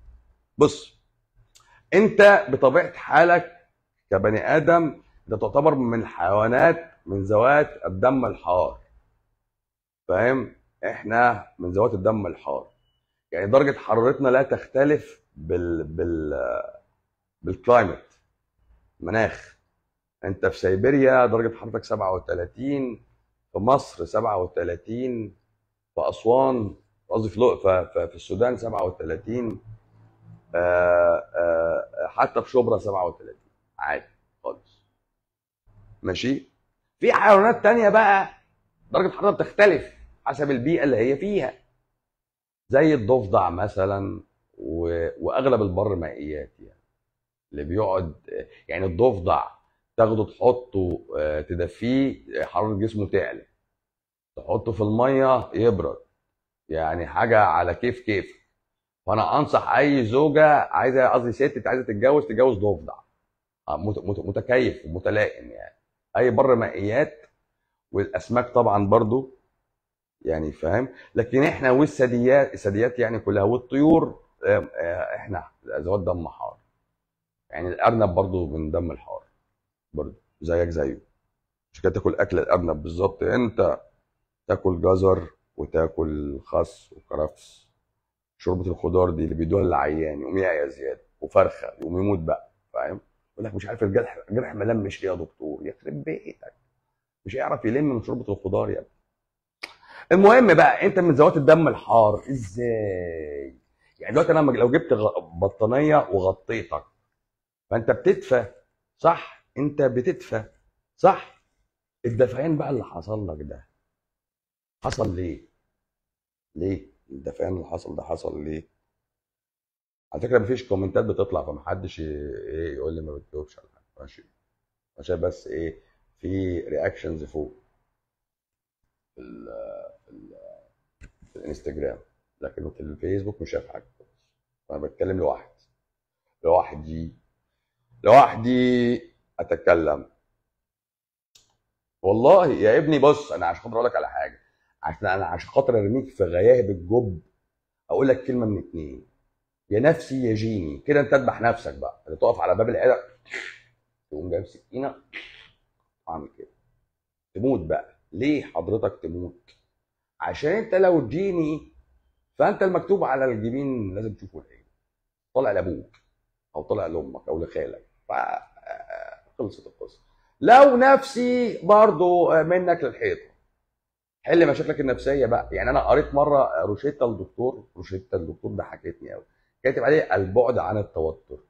A: بص انت بطبيعه حالك كبني ادم انت تعتبر من الحيوانات من ذوات الدم الحار فاهم احنا من ذوات الدم الحار يعني درجه حرارتنا لا تختلف بال بال بالكلايمت مناخ انت في سيبيريا درجه حرارتك 37 في مصر 37 في اسوان قصدي في لق- في في- في السودان 37 آه، آه، حتى في شبرا 37 عادي خالص ماشي في حيوانات تانية بقى درجة حرارتها بتختلف حسب البيئة اللي هي فيها زي الضفدع مثلا و... واغلب البر مائيات يعني اللي بيقعد يعني الضفدع تاخده تحطه آه، تدفيه حرارة جسمه تعلى تحطه في المية يبرد يعني حاجة على كيف كيف فانا انصح اي زوجة عايزة قصدي ست عايزة تتجوز تتجوز ضفدع آه، مت- مت- متكيف ومتلائم يعني اي بر مائيات والاسماك طبعا برضو يعني فاهم لكن احنا والثدييات الثدييات يعني كلها والطيور آه، آه، احنا ذوات دم حار يعني الارنب برضو من دم الحار برضو زيك زيه مش كده تاكل اكل الارنب بالظبط انت تاكل جزر وتاكل خس وكرفس شوربه الخضار دي اللي بيدوها للعيان يقوم يعيا زياده وفرخه يقوم يموت بقى فاهم يقول لك مش عارف الجرح الجرح ملمش ليه يا دكتور يخرب بيتك مش هيعرف يلم من شوربه الخضار يا ابني المهم بقى انت من ذوات الدم الحار ازاي يعني دلوقتي انا لما- لو جبت غ- بطانيه وغطيتك فانت بتدفى صح انت بتدفى صح الدفعان بقى اللي حصل لك ده حصل ليه ليه الدفعان اللي حصل ده حصل ليه على فكره مفيش كومنتات بتطلع فمحدش ي- ايه يقول لي ما بتجاوبش على حاجه ماشي عشان بس ايه في رياكشنز فوق في ال في, ال في الانستجرام لكن في الفيسبوك مش شايف حاجه انا بتكلم لوحدي لوحدي لوحدي اتكلم والله يا ابني بص انا عشان خاطر اقول لك على حاجه عشان انا عشان خاطر ارميك في غياهب الجب اقول لك كلمه من اتنين يا نفسي يا جيني كده انت اذبح نفسك بقى اللي تقف على باب العياده تقوم جايب سكينه اعمل كده تموت بقى ليه حضرتك تموت عشان انت لو جيني فانت المكتوب على الجبين لازم تشوفه العين طالع لابوك او طالع لامك او لخالك ف خلصت القصه لو نفسي برضو منك للحيطه حل مشاكلك النفسيه بقى يعني انا قريت مره روشيتا الدكتور روشيتا الدكتور ده حكيتني قوي كاتب عليه البعد عن التوتر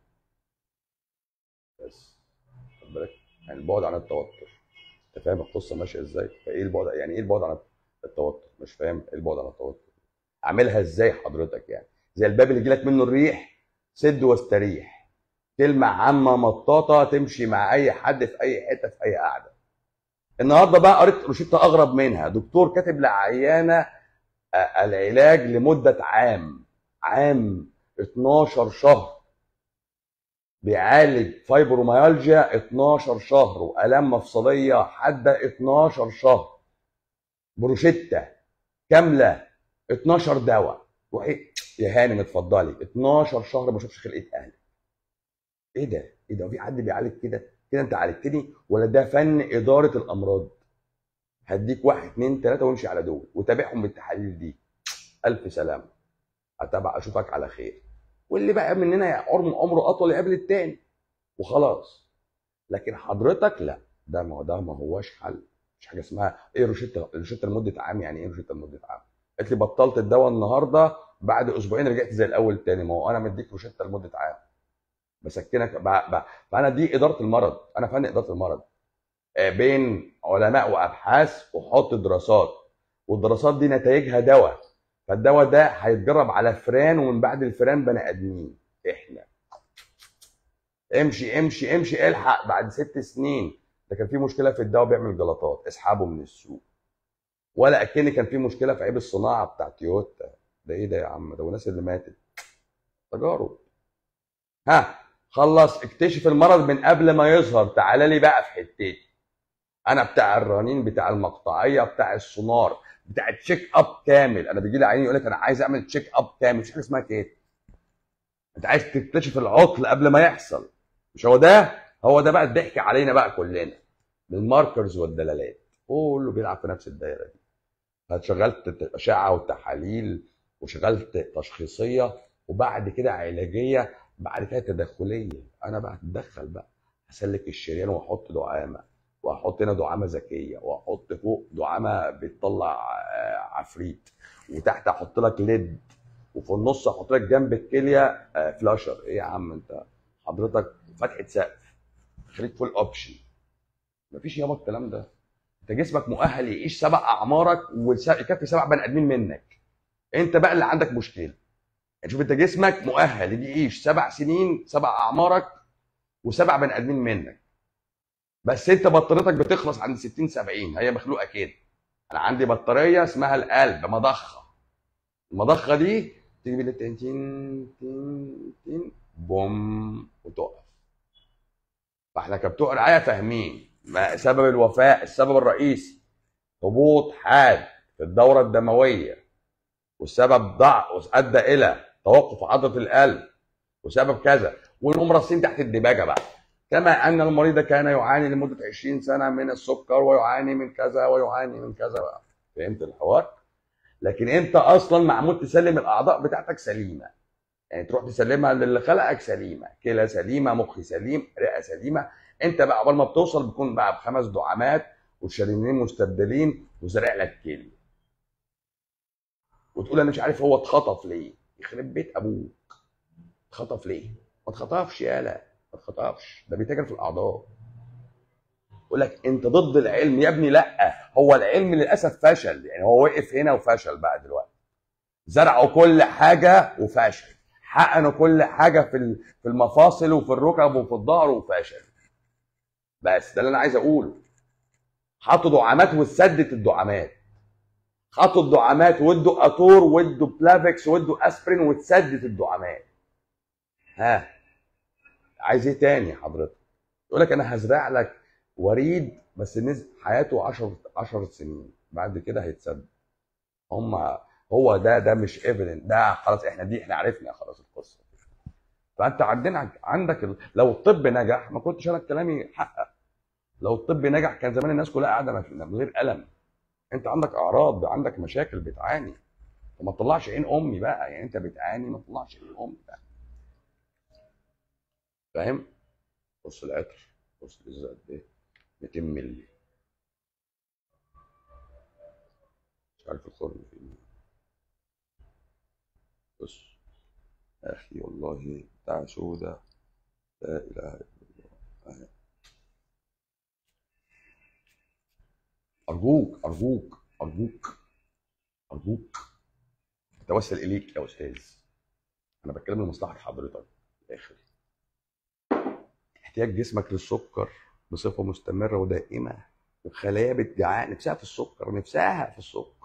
A: بس خد بالك يعني البعد عن التوتر انت فاهم القصه ماشيه ازاي فايه البعد يعني ايه البعد عن التوتر مش فاهم ايه البعد عن التوتر اعملها ازاي حضرتك يعني زي الباب اللي يجيلك منه الريح سد واستريح كلمه عامه مطاطه تمشي مع اي حد في اي حته في اي قعده النهارده بقى قريت روشته اغرب منها دكتور كاتب لعيانه آه، العلاج لمده عام عام 12 شهر بيعالج فايبروميالجيا 12 شهر والام مفصليه حاده 12 شهر بروشته كامله 12 دواء روحي يا هانم اتفضلي 12 شهر ما شوفش خلقه اهلك ايه ده ايه ده في حد بيعالج كده كده انت عالجتني ولا ده فن اداره الامراض هديك واحد اتنين تلاته وامشي على دول وتابعهم بالتحاليل دي الف سلامه اتابع اشوفك على خير واللي بقى مننا عمره عمره اطول يقابل التاني وخلاص لكن حضرتك لا ده ما هو ده ما هوش حل مش حاجه اسمها ايه روشته روشته لمده عام يعني ايه روشته لمده عام قالت لي بطلت الدواء النهارده بعد اسبوعين رجعت زي الاول تاني ما هو انا مديك روشته لمده عام بسكنك ب... ب... فانا دي اداره المرض انا فن اداره المرض آه، بين علماء وابحاث وحط دراسات والدراسات دي نتائجها دواء فالدواء ده هيتجرب على فران ومن بعد الفران بني ادمين احنا امشي امشي امشي الحق بعد ست سنين ده كان في مشكله في الدواء بيعمل جلطات اسحبه من السوق ولا اكن كان في مشكله في عيب الصناعه بتاع تويوتا ده ايه ده يا عم ده وناس اللي ماتت تجارب ها خلص اكتشف المرض من قبل ما يظهر تعالى لي بقى في حتتي انا بتاع الرنين بتاع المقطعيه بتاع السونار بتاع التشيك اب كامل انا بيجي لي عيني يقول لك انا عايز اعمل تشيك اب كامل مش حاجه اسمها كده انت عايز تكتشف العطل قبل ما يحصل مش هو ده هو ده بقى الضحك علينا بقى كلنا بالماركرز والدلالات كله بيلعب في نفس الدايره دي فشغلت اشعه وتحاليل وشغلت تشخيصيه وبعد كده علاجيه بعد كده تدخليه انا بقى هتدخل بقى هسلك الشريان واحط دعامه واحط هنا دعامه ذكيه واحط فوق دعامه بتطلع آه، عفريت وتحت احط لك ليد وفي النص احط لك جنب الكليه آه، فلاشر ايه يا عم انت حضرتك فتحه سقف خليك فول اوبشن مفيش يابا الكلام ده انت جسمك مؤهل يعيش سبع اعمارك ويكفي سبع بني ادمين منك انت بقى اللي عندك مشكله يعني شوف انت جسمك مؤهل يجي يعيش سبع سنين سبع اعمارك وسبع بني ادمين منك بس انت بطاريتك بتخلص عند 60 70 هي مخلوقه كده انا عندي بطاريه اسمها القلب مضخه المضخه دي تيجي بالليل تن تن تن تن بوم وتقف فاحنا كبتوع رعايه فاهمين ما سبب الوفاه السبب الرئيسي هبوط حاد في الدوره الدمويه والسبب ضعف ادى الى توقف عضله القلب وسبب كذا ونقوم راصين تحت الدباجه بقى كما ان المريض كان يعاني لمده 20 سنه من السكر ويعاني من كذا ويعاني من كذا بقى. فهمت الحوار؟ لكن انت اصلا معمول تسلم الاعضاء بتاعتك سليمه يعني تروح تسلمها للي خلقك سليمه كلى سليمه مخ سليم رئه سليمه انت بقى قبل ما بتوصل بتكون بقى بخمس دعامات وشرايينين مستبدلين وزارع لك كلي وتقول انا مش عارف هو اتخطف ليه يخرب بيت ابوك اتخطف ليه ما اتخطفش يالا ما اتخطفش ده بيتاجر في الاعضاء يقول لك انت ضد العلم يا ابني لا هو العلم للاسف فشل يعني هو وقف هنا وفشل بقى دلوقتي زرعوا كل حاجه وفشل حقنوا كل حاجه في في المفاصل وفي الركب وفي الظهر وفشل بس ده اللي انا عايز اقوله حطوا دعامات وسدت الدعامات حطوا الدعامات وادوا اتور وادوا بلافكس وادوا اسبرين وتسدت الدعامات ها عايز ايه تاني حضرتك يقول لك انا هزرع لك وريد بس نزل حياته 10 10 سنين بعد كده هيتسد هم هو ده ده مش ايفيدنت ده خلاص احنا دي احنا عرفنا خلاص القصه فانت عندنا عندك ال... لو الطب نجح ما كنتش انا كلامي حقق لو الطب نجح كان زمان الناس كلها قاعده من غير الم انت عندك اعراض عندك مشاكل بتعاني وما تطلعش عين امي بقى يعني انت بتعاني ما تطلعش عين امي بقى فاهم بص العطر بص الازازه قد ايه 200 مللي مش عارف الخرم فين بص اخي والله بتاع سودة لا اله الا الله ارجوك ارجوك ارجوك ارجوك اتوسل اليك يا استاذ انا بتكلم لمصلحه حضرتك في الاخر احتياج جسمك للسكر بصفه مستمره ودائمه وخلايا بتجعان نفسها في السكر نفسها في السكر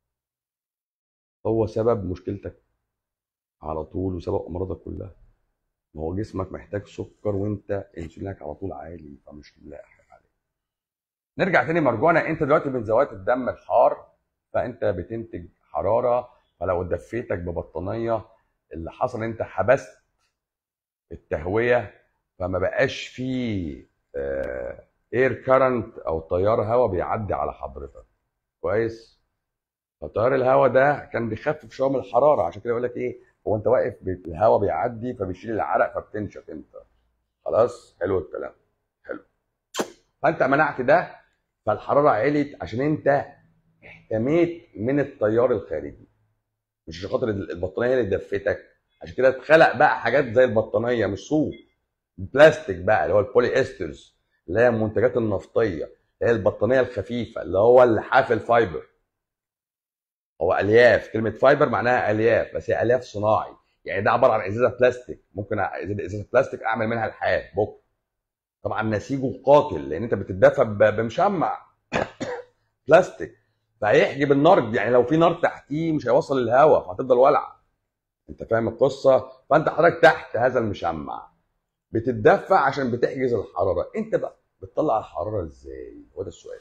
A: هو سبب مشكلتك على طول وسبب امراضك كلها ما هو جسمك محتاج سكر وانت انسولينك على طول عالي فمش لاحق عليه نرجع تاني مرجوعنا انت دلوقتي من ذوات الدم الحار فانت بتنتج حراره فلو دفيتك ببطانيه اللي حصل انت حبست التهويه فما بقاش فيه اير كارنت او تيار هواء بيعدي على حضرتك كويس فتيار الهواء ده كان بيخفف شويه من الحراره عشان كده يقول لك ايه هو انت واقف الهواء بيعدي فبيشيل العرق فبتنشف انت خلاص حلو الكلام حلو فانت منعت ده فالحراره عليت عشان انت احتميت من التيار الخارجي مش عشان خاطر البطانيه اللي دفتك عشان كده اتخلق بقى حاجات زي البطانيه مش صوف بلاستيك بقى اللي هو البولي استرز اللي هي المنتجات النفطيه اللي هي البطانيه الخفيفه اللي هو اللحاف الفايبر هو الياف كلمه فايبر معناها الياف بس هي الياف صناعي يعني ده عباره عن ازازه بلاستيك ممكن ازازه بلاستيك اعمل منها الحاف بكره طبعا نسيجه قاتل لان انت بتتدفى بمشمع بلاستيك فهيحجب النار يعني لو في نار تحتيه مش هيوصل الهواء فهتفضل ولعه انت فاهم القصه فانت حضرتك تحت هذا المشمع بتتدفى عشان بتحجز الحراره انت بقى بتطلع الحراره ازاي هو ده السؤال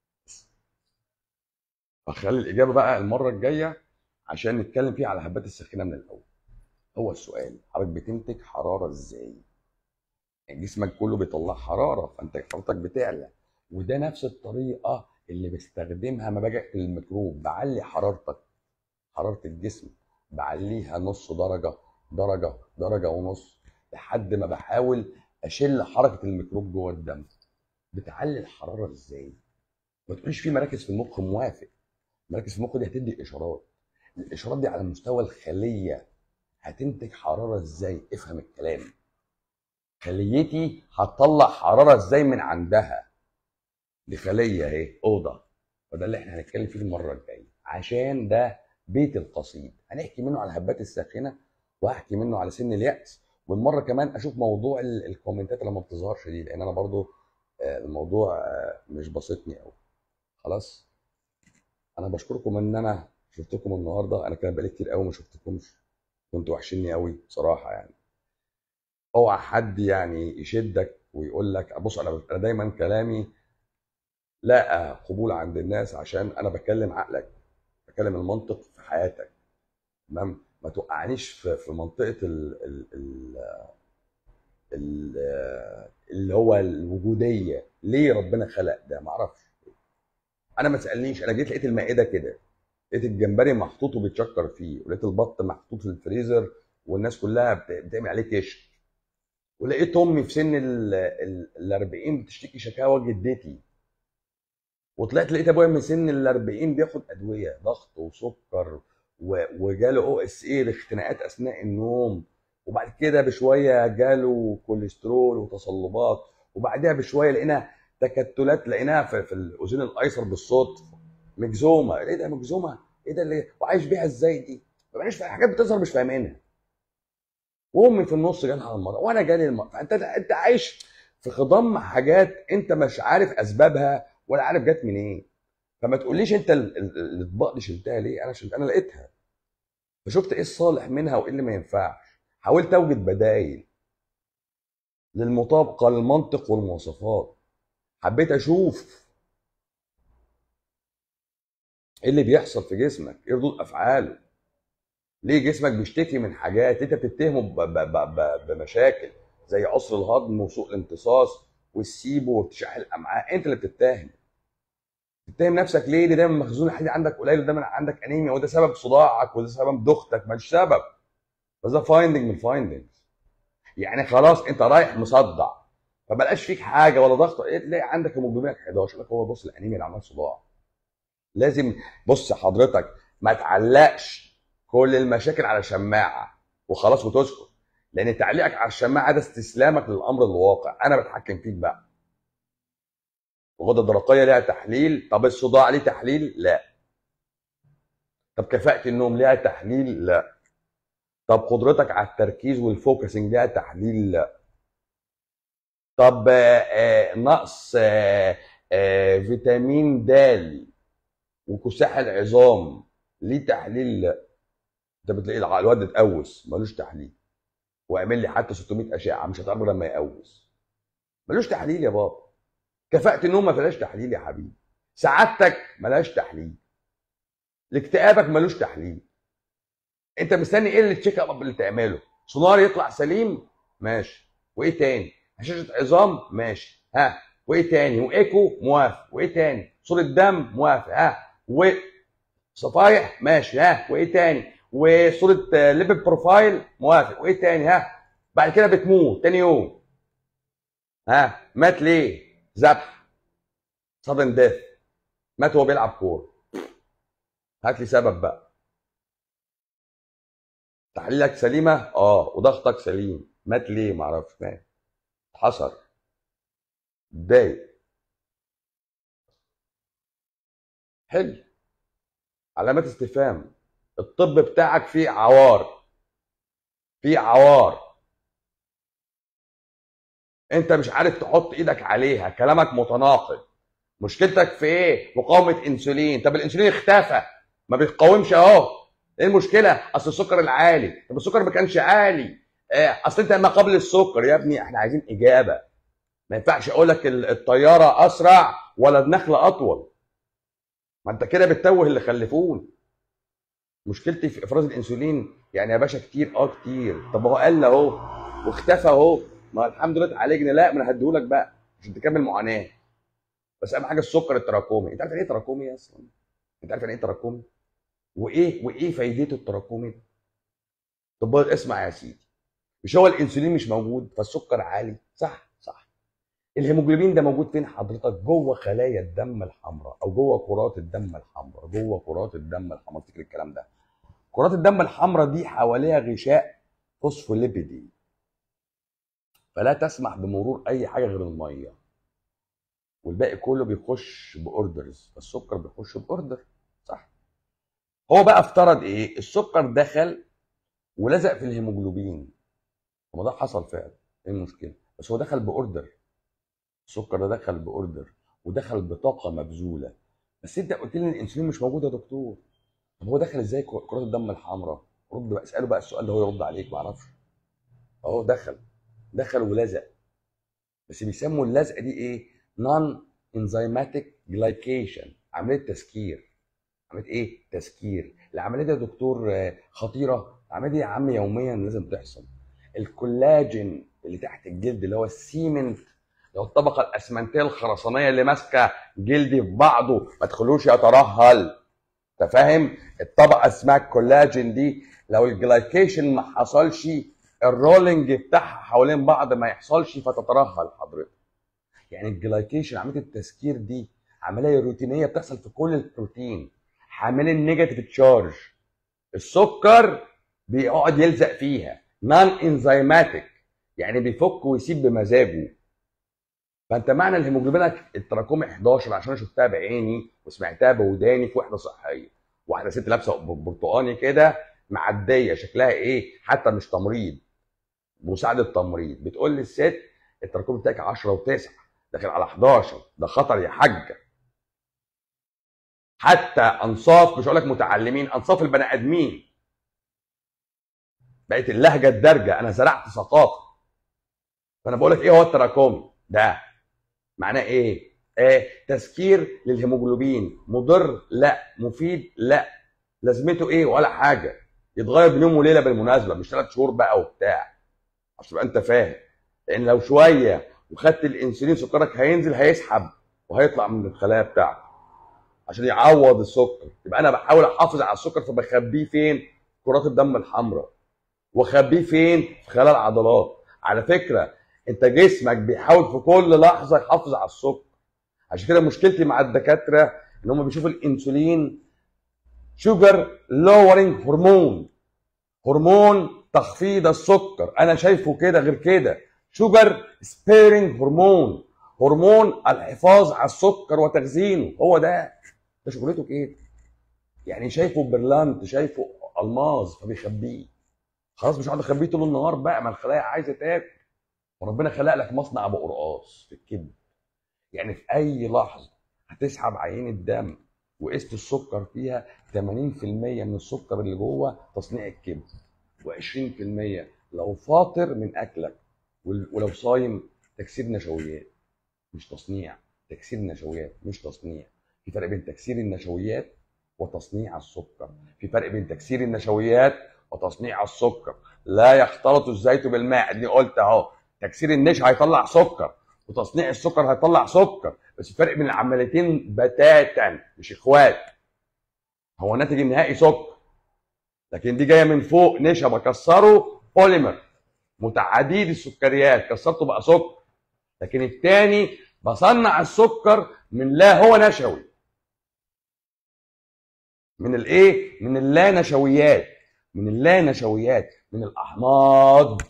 A: فخلي الاجابه بقى المره الجايه عشان نتكلم فيها على حبات السخينه من الاول هو السؤال حضرتك بتنتج حراره ازاي يعني جسمك كله بيطلع حراره فانت حرارتك بتعلى وده نفس الطريقه اللي بستخدمها ما باجي اقتل الميكروب بعلي حرارتك حراره الجسم بعليها نص درجه درجه درجه ونص لحد ما بحاول اشل حركه الميكروب جوه الدم بتعلي الحراره ازاي ما تقوليش في مراكز في المخ موافق مراكز في المخ دي هتدي اشارات الاشارات دي على مستوى الخليه هتنتج حراره ازاي افهم الكلام خليتي هتطلع حراره ازاي من عندها دي خليه اهي اوضه وده اللي احنا هنتكلم فيه المره الجايه عشان ده بيت القصيد هنحكي منه على الهبات الساخنه وهحكي منه على سن اليأس والمره كمان اشوف موضوع ال- الكومنتات اللي ما بتظهرش دي لان انا برضو آه، الموضوع آه، مش باسطني قوي خلاص انا بشكركم ان انا شفتكم النهارده انا كان بقالي كتير قوي ما شفتكمش كنتوا وحشيني قوي بصراحه يعني اوعى حد يعني يشدك ويقول لك بص انا انا دايما كلامي لا قبول عند الناس عشان انا بكلم عقلك بكلم المنطق في حياتك تمام ما توقعنيش في في منطقه ال ال ال ال اللي هو الوجوديه ليه ربنا خلق ده ما اعرفش انا ما تسالنيش انا جيت لقيت المائده كده لقيت الجمبري محطوط وبيتشكر فيه ولقيت البط محطوط في الفريزر والناس كلها بت- بتعمل عليه كشك ولقيت امي في سن ال ال 40 بتشتكي شكاوى جدتي وطلعت لقيت ابويا من سن ال 40 بياخد ادويه ضغط وسكر و- وجاله او اس اي لاختناقات اثناء النوم وبعد كده بشويه جاله كوليسترول وتصلبات وبعدها بشويه لقينا تكتلات لقيناها في, في الاذين الايسر بالصوت مجزومه ايه ده مجزومه ايه ده اللي وعايش بيها ازاي دي مبقاش في حاجات بتظهر مش فاهمينها وامي في النص جالها المرض وانا جالي المرض فانت انت عايش في خضم حاجات انت مش عارف اسبابها ولا عارف جت منين فما تقوليش انت ال- ال- الاطباق دي شلتها ليه انا شلت انا لقيتها فشفت ايه الصالح منها وايه اللي ما ينفعش حاولت اوجد بدايل للمطابقه للمنطق والمواصفات حبيت اشوف ايه اللي بيحصل في جسمك ايه ردود افعاله ليه جسمك بيشتكي من حاجات انت بتتهمه ب- ب- ب- ب- بمشاكل زي عسر الهضم وسوء الامتصاص والسيبو وارتشاح الامعاء انت اللي بتتهم بتتهم نفسك ليه ليه دايما مخزون الحديد عندك قليل ودايما عندك انيميا وده سبب صداعك وده سبب ضغطك مش سبب بس ده فايندنج من الفايندنجز يعني خلاص انت رايح مصدع فبلاش فيك حاجه ولا ضغط ايه تلاقي عندك هيموجلوبينك 11 يقول لك هو بص الانيميا اللي عمال صداع لازم بص حضرتك ما تعلقش كل المشاكل على شماعه وخلاص وتسكت لان تعليقك على الشماعه ده استسلامك للامر الواقع انا بتحكم فيك بقى الغده الدرقيه ليها تحليل طب الصداع ليه تحليل لا طب كفاءه النوم ليها تحليل لا طب قدرتك على التركيز والفوكسنج ليها تحليل لا طب آه، آه، نقص آه، آه، فيتامين د وكساح العظام ليه تحليل لا انت بتلاقي الع- الواد اتقوس ملوش تحليل واعمل لي حتى 600 اشعه مش هتعرف لما يقوس ملوش تحليل يا بابا كفاءه النوم ما فيهاش تحليل يا حبيبي سعادتك ملهاش تحليل الاكتئابك ملوش تحليل انت مستني ايه اللي تشيك اب اللي تعمله سونار يطلع سليم ماشي وايه تاني هشاشه عظام ماشي ها وايه تاني وايكو موافق وايه تاني صوره دم موافق ها وصفايح ماشي ها وايه تاني وصوره آه، ليبid بروفايل موافق وايه تاني ها بعد كده بتموت تاني يوم ها مات ليه ذبح sudden death مات وهو بيلعب كوره هات لي سبب بقى تحليلك سليمه اه وضغطك سليم مات ليه معرفش مات اتحصر اتضايق حلو علامات استفهام الطب بتاعك فيه عوار فيه عوار انت مش عارف تحط ايدك عليها كلامك متناقض مشكلتك في ايه مقاومه انسولين طب الانسولين اختفى ما بيقاومش اهو ايه المشكله اصل السكر العالي طب السكر ما كانش عالي آه، اصل انت ما قبل السكر يا ابني احنا عايزين اجابه ما ينفعش اقول لك ال- الطياره اسرع ولا النخله اطول ما انت كده بتتوه اللي خلفون مشكلتي في افراز الانسولين يعني يا باشا كتير اه كتير طب هو قل اهو واختفى اهو ما الحمد لله اتعالجنا لا ما انا هديهولك بقى عشان تكمل معاناه بس اهم حاجه السكر التراكمي انت عارف يعني ايه تراكمي اصلا انت عارف يعني ايه تراكمي وايه وايه فايدته التراكمي ده طب بقى اسمع يا سيدي مش هو الانسولين مش موجود فالسكر عالي صح صح الهيموجلوبين ده موجود فين حضرتك جوه خلايا الدم الحمراء او جوه كرات الدم الحمراء جوه كرات الدم الحمراء افتكر الكلام ده كرات الدم الحمراء دي حواليها غشاء فوسفوليبيدي فلا تسمح بمرور اي حاجه غير الميه والباقي كله بيخش باوردرز السكر بيخش باوردر صح هو بقى افترض ايه السكر دخل ولزق في الهيموجلوبين وما ده حصل فعلا ايه المشكله بس هو دخل باوردر السكر ده دخل باوردر ودخل بطاقه مبذوله بس انت قلت لي ان الانسولين مش موجود يا دكتور طب هو دخل ازاي كر- كرات الدم الحمراء رد بقى اساله بقى السؤال ده هو يرد عليك ما اعرفش اهو دخل دخل ولزق بس بيسموا اللزقه دي ايه نون انزيماتيك جلايكيشن عمليه تسكير عمليه ايه تسكير العمليه دي يا دكتور آه، خطيره العمليه دي يا عم يوميا لازم تحصل الكولاجين اللي تحت الجلد اللي هو السيمنت لو الطبقه الاسمنتيه الخرسانيه اللي ماسكه جلدي في بعضه ما تخلوش يترهل انت فاهم الطبقه اسمها الكولاجين دي لو الجلايكيشن ما حصلش الرولينج بتاعها حوالين بعض ما يحصلش فتترهل حضرتك يعني الجلايكيشن عمليه التسكير دي عمليه روتينيه بتحصل في كل البروتين حاملين نيجاتيف تشارج السكر بيقعد يلزق فيها نون انزيماتيك يعني بيفك ويسيب بمزاجه فانت معنى الهيموجلوبينك التراكمي 11 عشان انا شفتها بعيني وسمعتها بوداني في وحده صحيه واحده ست لابسه برتقاني كده معديه شكلها ايه حتى مش تمريض مساعده تمريض بتقول لي الست التراكمي بتاعك 10 و9 داخل على 11 ده خطر يا حاجه حتى انصاف مش هقول لك متعلمين انصاف البني ادمين بقت اللهجه الدارجه انا زرعت ثقافه فانا بقول لك ايه هو التراكمي ده معناه ايه آه تسكير للهيموجلوبين مضر لا مفيد لا لازمته ايه ولا حاجه يتغير بين يوم وليله بالمناسبه مش ثلاث شهور بقى وبتاع عشان تبقى انت فاهم لان لو شويه وخدت الانسولين سكرك هينزل هيسحب وهيطلع من الخلايا بتاعته عشان يعوض السكر يبقى انا بحاول احافظ على السكر فبخبيه فين في كرات الدم الحمراء واخبيه فين في خلايا العضلات على فكره انت جسمك بيحاول في كل لحظه يحافظ على السكر عشان كده مشكلتي مع الدكاتره ان هم بيشوفوا الانسولين شوجر لورنج هرمون هرمون تخفيض السكر انا شايفه كده غير كده شوجر سبيرنج هرمون هرمون الحفاظ على السكر وتخزينه هو ده ده شغلته كده يعني شايفه برلانت شايفه الماظ فبيخبيه خلاص مش هقعد اخبيه طول النهار بقى ما الخلايا عايزه تاكل وربنا خلق لك مصنع ابو قرقاص في الكبد يعني في اي لحظه هتسحب عينه دم وقست السكر فيها 80% من السكر اللي جوه تصنيع الكبد و20% لو فاطر من اكلك وال- ولو صايم تكسير نشويات مش تصنيع تكسير نشويات مش تصنيع في فرق بين تكسير النشويات وتصنيع السكر في فرق بين تكسير النشويات وتصنيع السكر لا يختلط الزيت بالماء دي قلت اهو تكسير النشا هيطلع سكر وتصنيع السكر هيطلع سكر بس في فرق بين العمليتين بتاتا مش اخوات هو الناتج النهائي سكر لكن دي جايه من فوق نشا بكسره بوليمر متعديد السكريات كسرته بقى سكر لكن الثاني بصنع السكر من لا هو نشوي من الايه من اللا نشويات من اللا نشويات من الاحماض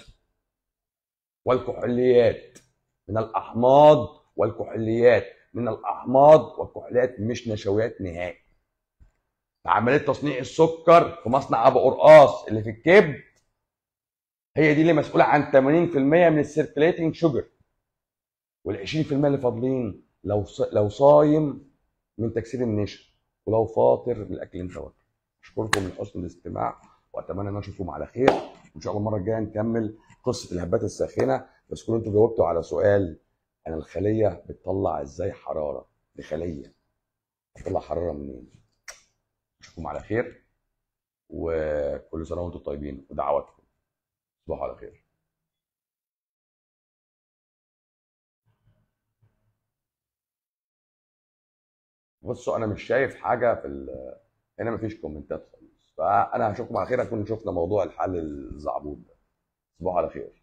A: والكحوليات من الاحماض والكحوليات من الاحماض والكحوليات مش نشويات نهائي عمليه تصنيع السكر في مصنع ابو قرقاص اللي في الكبد هي دي اللي مسؤوله عن 80% من السيركليتنج شوجر وال 20% اللي فاضلين لو ص... لو صايم من تكسير النشا ولو فاطر من الاكل اللي انت واكله اشكركم لحسن الاستماع واتمنى ان اشوفكم على خير وان شاء الله المره الجايه نكمل قصه الهبات الساخنه بس كنتوا انتوا جاوبتوا على سؤال انا الخليه بتطلع ازاي حراره دي خليه بتطلع حراره منين اشوفكم على خير وكل سنه وانتم طيبين ودعواتكم تصبحوا على خير بصوا انا مش شايف حاجه في ال... هنا مفيش كومنتات خالص فانا هشوفكم على خير هنكون شفنا موضوع الحل الزعبوط ده تصبحوا على خير